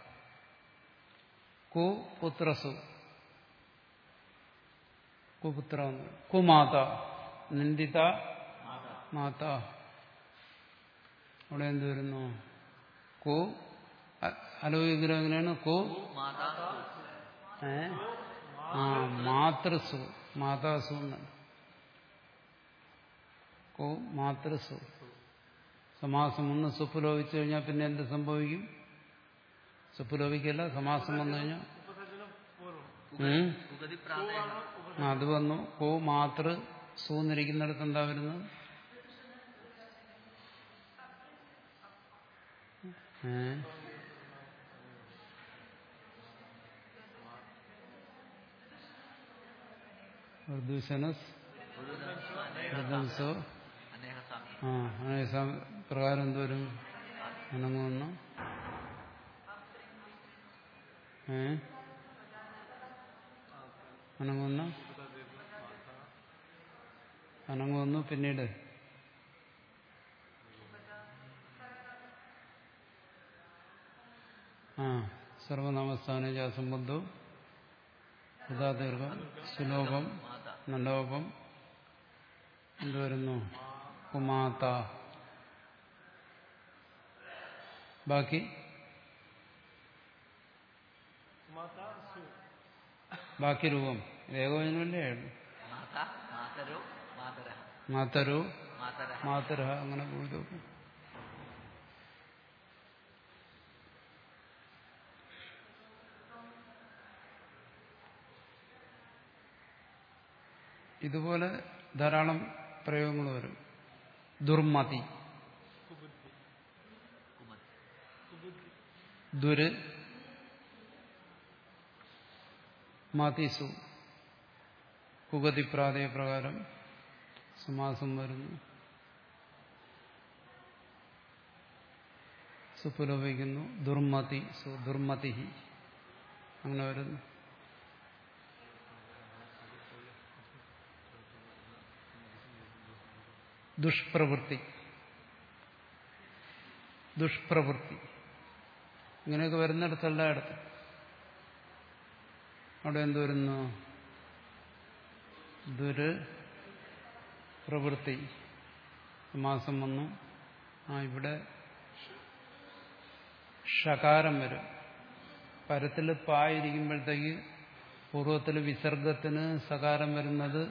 കുപുത്രസു കുപുത്ര കുമാത നിന്ദിത മാത അവിടെ എന്ത് വരുന്നു കു അലോകിഗ്രഹം എങ്ങനെയാണ് കു മാതാ ഏ ആ മാതൃസു മാതാസു എന്നാണ് കു മാതൃസു സമാസം ഒന്ന് സുപ്പ് ലോപിച്ചു കഴിഞ്ഞാൽ പിന്നെ എന്ത് സംഭവിക്കും സുപ്പ് ലോപിക്കല്ല സമാസം വന്നു കഴിഞ്ഞാൽ ഉം? ഉഗതി പ്രാതേഹ ആ, അത് വന്നു കോ മാതൃ സൂന്നിരിക്കുന്നിടത്ത് എന്താ വരുന്നത് ഏ ഋതുശനസ് ഋതംസോ അനേക സാമി ആ അങ്ങനെ സം- പ്രകാരം എന്തോരും അനങ്ങുന്നു ഏ അനങ്ങുന്ന അനങ്ങുന്നു പിന്നീട് ആ സർവനാമസ്ഥാന ജാസംബന്ധു ഉദാദീർഘം സുലോഭം മാത നലോപം എന്തുവരുന്നു കുമാത ബാക്കി മാത സു ബാക്കി രൂപം ഏകോചനമല്ലേ മാത മാതരോ മാതര മാതരു മാതര മാതര അങ്ങനെ പോയി നോക്കും ഇതുപോലെ ധാരാളം പ്രയോഗങ്ങൾ വരും ദുർമതി കുമതി ദുര് മതിസു കുഗതി പ്രാതയ പ്രകാരം സമാസം വരുന്നു സുപുലോപിക്കുന്നു ദുർമതി സു ദുർമതി അങ്ങനെ വരുന്നു ദുഷ്പ്രവൃത്തി ദുഷ്പ്രവൃത്തി ഇങ്ങനെയൊക്കെ വരുന്നിടത്തല്ല അടുത്ത് അവിടെ എന്ത് വരുന്നു ദുര് പ്രവൃത്തി മാസം വന്നു ആ ഇവിടെ ഷകാരം വരും പരത്തിൽ പായിരിക്കുമ്പോഴത്തേക്ക് പൂർവ്വത്തിൽ വിസർഗത്തിന് സകാരം വരുന്നത്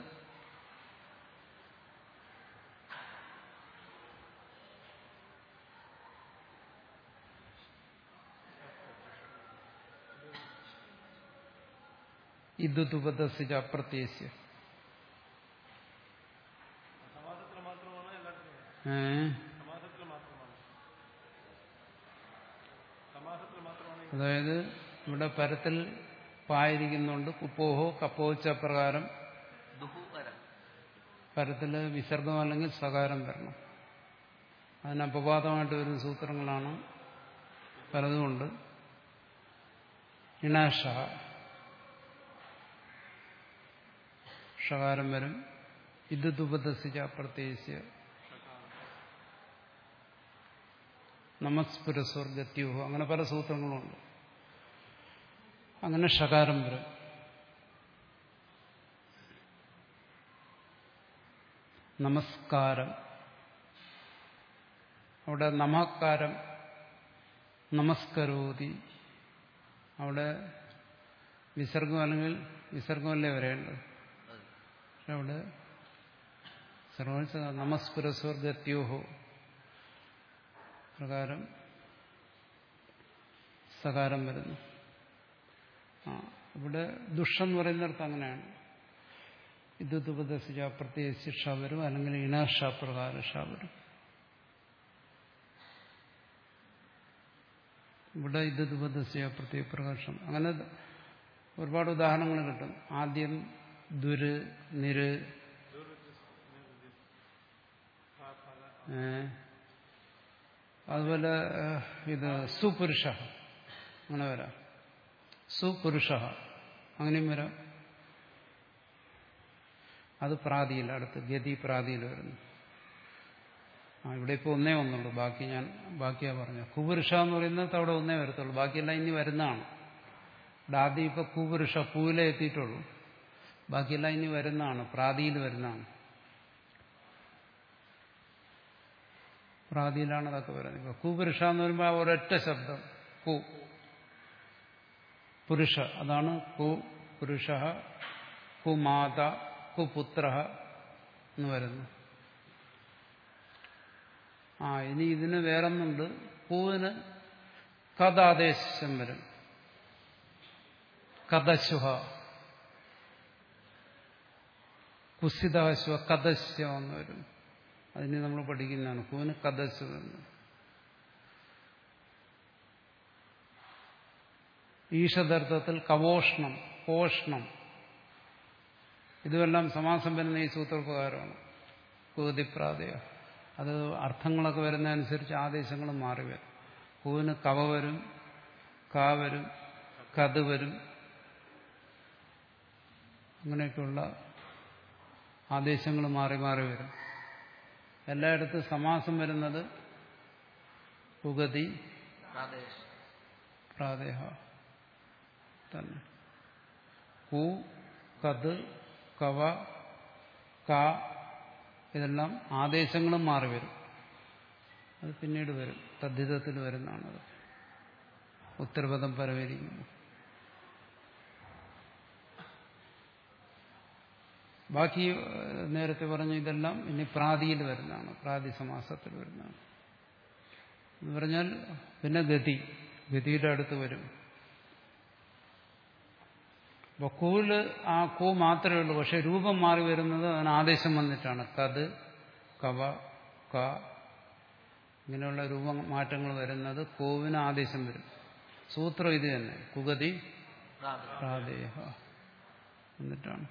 ഇതുപദസിച്ച അപ്രത്യേശ്യ സമാസത്തിൽ മാത്രമാണ് എല്ലാത്തിനും ഏ സമാസത്തിൽ മാത്രമാണ് സമാസത്തിൽ മാത്രമാണ് ഈ അതായത് ഇവിടെ പരത്തിൽ പായിരിക്കുന്നുണ്ട് കുപ്പോഹോ കപ്പോച്ച പ്രകാരം ദുഹു വരം പരത്തിൽ വിസർഗം അല്ലെങ്കിൽ സകാരം വരണം അതിന് അപവാദമായിട്ട് വരുന്ന സൂത്രങ്ങളാണ് പലതുമുണ്ട് ഇണാഷ ഷകാരം വരും ഇത് ദുപദസിച്ച പ്രത്യേകിച്ച് നമസ്പുരസ്വർഗത്യൂഹോ അങ്ങനെ പല സൂത്രങ്ങളുമുണ്ട് അങ്ങനെ ഷകാരം വരും നമസ്കാരം അവിടെ നമസ്കാരം നമസ്കരോതി അവിടെ വിസർഗം അല്ലെങ്കിൽ വിസർഗമല്ലേ വരേണ്ടത് അത് പക്ഷെ അവിടെ സർവ നമസ്പുരസ്വർഗത്യോഹോ പ്രകാരം സകാരം വരുന്നു ആ ഇവിടെ ദുഷെന്ന് പറയുന്നിടത്ത് അങ്ങനെയാണ് ഇത് ദുപദശിച്ച പ്രത്യേകിച്ച് ഷ വരും അല്ലെങ്കിൽ ഇണർഷ പ്രകാരം ഷ വരും ഇവിടെ ഇത് ദുപദശിച്ച പ്രത്യേക പ്രകാശം അങ്ങനെ ഒരുപാട് ഉദാഹരണങ്ങൾ കിട്ടും ആദ്യം ദുര് നിര് ഏ, അതുപോലെ ഏ, ഇത് സുപുരുഷ അങ്ങനെ വരാം സുപുരുഷ അങ്ങനെയും വരാം അത് പ്രാതിയിൽ അടുത്ത് ഗതി പ്രാതിയിൽ വരുന്നു ആ ഇവിടെ ഇപ്പോൾ ഒന്നേ ഒന്നുള്ളൂ ബാക്കി ഞാൻ ബാക്കിയാ പറഞ്ഞു കുപുരുഷ എന്ന് പറയുന്നത് അവിടെ ഒന്നേ വരത്തുള്ളൂ ബാക്കിയെല്ലാം ഇനി വരുന്നതാണ് ഇവിടെ ആദ്യം ഇപ്പൊ കുപുരുഷ പൂവിലേ എത്തിയിട്ടുള്ളൂ ബാക്കിയെല്ലാം ഇനി വരുന്നതാണ് പ്രാതിയിൽ വരുന്നതാണ് പ്രാതിയിലാണ് അതൊക്കെ വരുന്നത് ഇപ്പൊ കുപുരുഷ എന്ന് പറയുമ്പോൾ ആ ഒരൊറ്റ ശബ്ദം കു പുരുഷ അതാണ് കു പുരുഷ കുമാത കുപുത്ര എന്ന് വരുന്നു ആ ഇനി ഇതിന് വേറൊന്നുണ്ട് പൂവിന് കഥാദേശം വരും കഥശുഹ കുസിതാശ്വ കഥശ്വ എന്ന് വരും അതിന് നമ്മൾ പഠിക്കുന്നതാണ് പൂവിന് കഥശു എന്ന് ഈഷദർത്ഥത്തിൽ കവോഷ്ണം പോഷണം ഇതുമെല്ലാം സമാസം വരുന്ന ഈ സൂത്രപ്രകാരമാണ് കുതിപ്രാതയ അത് അർത്ഥങ്ങളൊക്കെ വരുന്നതനുസരിച്ച് ആദേശങ്ങൾ മാറി വരും പൂവിന് കവ വരും കാ വരും കത് വരും അങ്ങനെയൊക്കെയുള്ള ആദേശങ്ങൾ മാറി മാറി വരും എല്ലായിടത്തും സമാസം വരുന്നത് ഉഗതി പ്രാദേശ് പ്രാദേഹ തന്നെ കു കത് കവ ക ഇതെല്ലാം ആദേശങ്ങളും മാറി വരും അത് പിന്നീട് വരും തദ്ധിതത്തിൽ വരുന്നതാണത് ഉത്തരപദം പരവരിക്കുന്നു ബാക്കി ഏഹ്, നേരത്തെ പറഞ്ഞ ഇതെല്ലാം ഇനി പ്രാതിയിൽ വരുന്നതാണ് പ്രാതി സമാസത്തിൽ വരുന്നതാണ് എന്ന് പറഞ്ഞാൽ പിന്നെ ഗതി ഗതിയുടെ അടുത്ത് വരും അപ്പൊ കൂല് ആ കൂ മാത്രമേ ഉള്ളൂ പക്ഷെ രൂപം മാറി വരുന്നത് അതിന് ആദേശം വന്നിട്ടാണ് കത് കവ ക ഇങ്ങനെയുള്ള രൂപ മാറ്റങ്ങൾ വരുന്നത് കോവിന് ആദേശം വരും സൂത്രം ഇത് തന്നെ കുഗതി പ്രാദേശ് പ്രാദേഹ എന്നിട്ടാണ്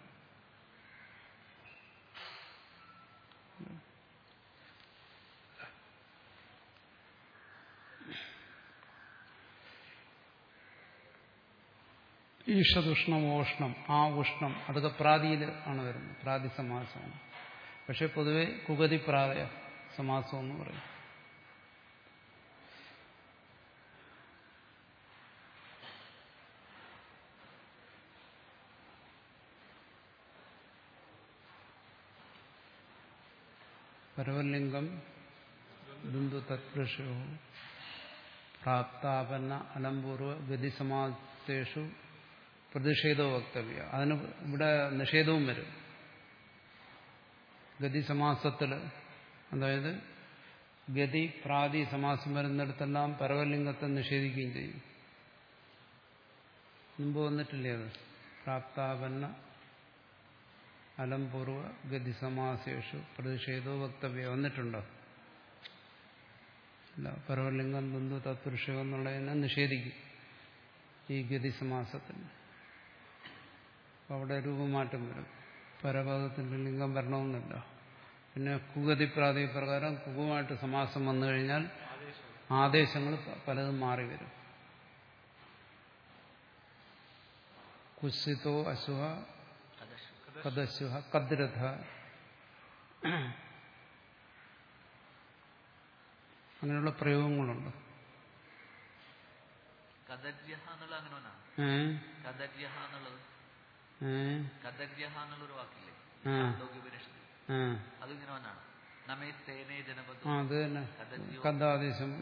ഈഷതുഷ്ണം ഓഷ്ണം ആ ഉഷ്ണം അതൊക്കെ പ്രാതിയിൽ ആണ് വരുന്നത് പ്രാതി സമാസമാണ് പക്ഷെ പൊതുവെ കുഗതി പ്രാതയ സമാസം എന്ന് പറയും പരവലിംഗം ബിന്ദു തത്പുരുഷോ പ്രാപ്താപന്ന അലംപൂർവ ഗതിസമാസേഷു പ്രതിഷേധവും വക്തവ്യ അതിന് ഇവിടെ നിഷേധവും വരും ഗതിസമാസത്തിൽ അതായത് ഗതി പ്രാതി സമാസം വരുന്നിടത്തെല്ലാം പരവലിംഗത്തെ നിഷേധിക്കുകയും ചെയ്യും മുമ്പ് വന്നിട്ടില്ലേ അത് പ്രാപ്താപന്ന അലംപൂർവ ഗതിസമാസേഷു പ്രതിഷേധവും വക്തവ്യ വന്നിട്ടുണ്ടോ ഇല്ല പരവലിംഗം ബന്ധു തത്പുരുഷം എന്നുള്ളതിനെ നിഷേധിക്കും ഈ ഗതിസമാസത്തിന് അപ്പോൾ അവിടെ രൂപമാറ്റം വരും പരപദത്തിന്റെ ലിംഗം വരണമെന്നില്ല പിന്നെ കുഗതി പ്രാതി പ്രകാരം കുകുമായിട്ട് സമാസം വന്നു കഴിഞ്ഞാൽ ആദേശങ്ങൾ പ- പലതും മാറി വരും കുസിതോ അശുഹ കദശ് കദശുഹ കദ്രഥ അങ്ങനെയുള്ള പ്രയോഗങ്ങളുണ്ട് കദര്യഹ എന്നുള്ള അങ്ങനെ ഒന്നാണ് ഏ കദര്യഹ എന്നുള്ളത് ഏ കദര്യഹ എന്നുള്ളൊരു വാക്കില്ലേ ആ. ലോകോപനിഷത്ത് ആ അത് ഇങ്ങനെ ഒന്നാണ് നമ്മെ തേനേ ആ ജനപദം അത് തന്നെ കദര്യോ കഥാദേശം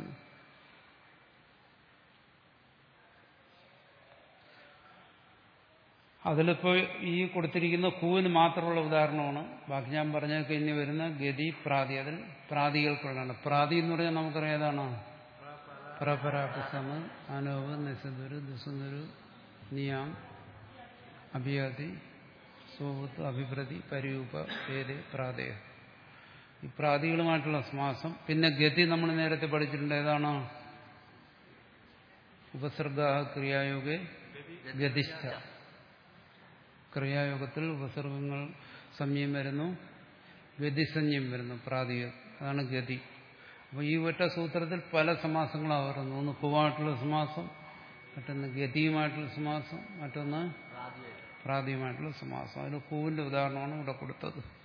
അതിലിപ്പോ ഈ കൊടുത്തിരിക്കുന്ന കൂവിന് മാത്രമുള്ള ഉദാഹരണമാണ് ബാക്കി ഞാൻ പറഞ്ഞൊക്കെ ഇനി വരുന്ന ഗതി പ്രാതി അതിൽ പ്രാതികൾക്കുള്ളതാണ് പ്രാതി എന്ന് പറഞ്ഞാൽ നമുക്കറിയാം ഏതാണ് പ്രപരാപസമ അനോവ് നിസദുരു ദുസുന്ദരു നിയാം അഭിയാതി സ്വത്ത് അഭിപ്രതി പരിയൂപ പേര് പ്രാതേയ ഈ പ്രാതികളുമായിട്ടുള്ള സമാസം പിന്നെ ഗതി നമ്മൾ നേരത്തെ പഠിച്ചിട്ടുണ്ട് ഏതാണ് ഉപസർഗ ക്രിയായോഗെ ഗതിഷ്ഠ ക്രിയായോഗത്തിൽ ഉപസർഗങ്ങൾ സംയം വരുന്നു ഗതിസഞ്യം വരുന്നു പ്രാതിക അതാണ് ഗതി അപ്പോൾ ഈ ഒറ്റ സൂത്രത്തിൽ പല സമാസങ്ങളാണ് വരുന്നത് ഒന്ന് കുവായിട്ടുള്ള സമാസം മറ്റൊന്ന് ഗതിയുമായിട്ടുള്ള സമാസം മറ്റൊന്ന് പ്രാതിയായിട്ട് പ്രാതിയുമായിട്ടുള്ള സമാസം അതിൽ കൂവിന്റെ ഉദാഹരണമാണ് ഇവിടെ കൊടുത്തത്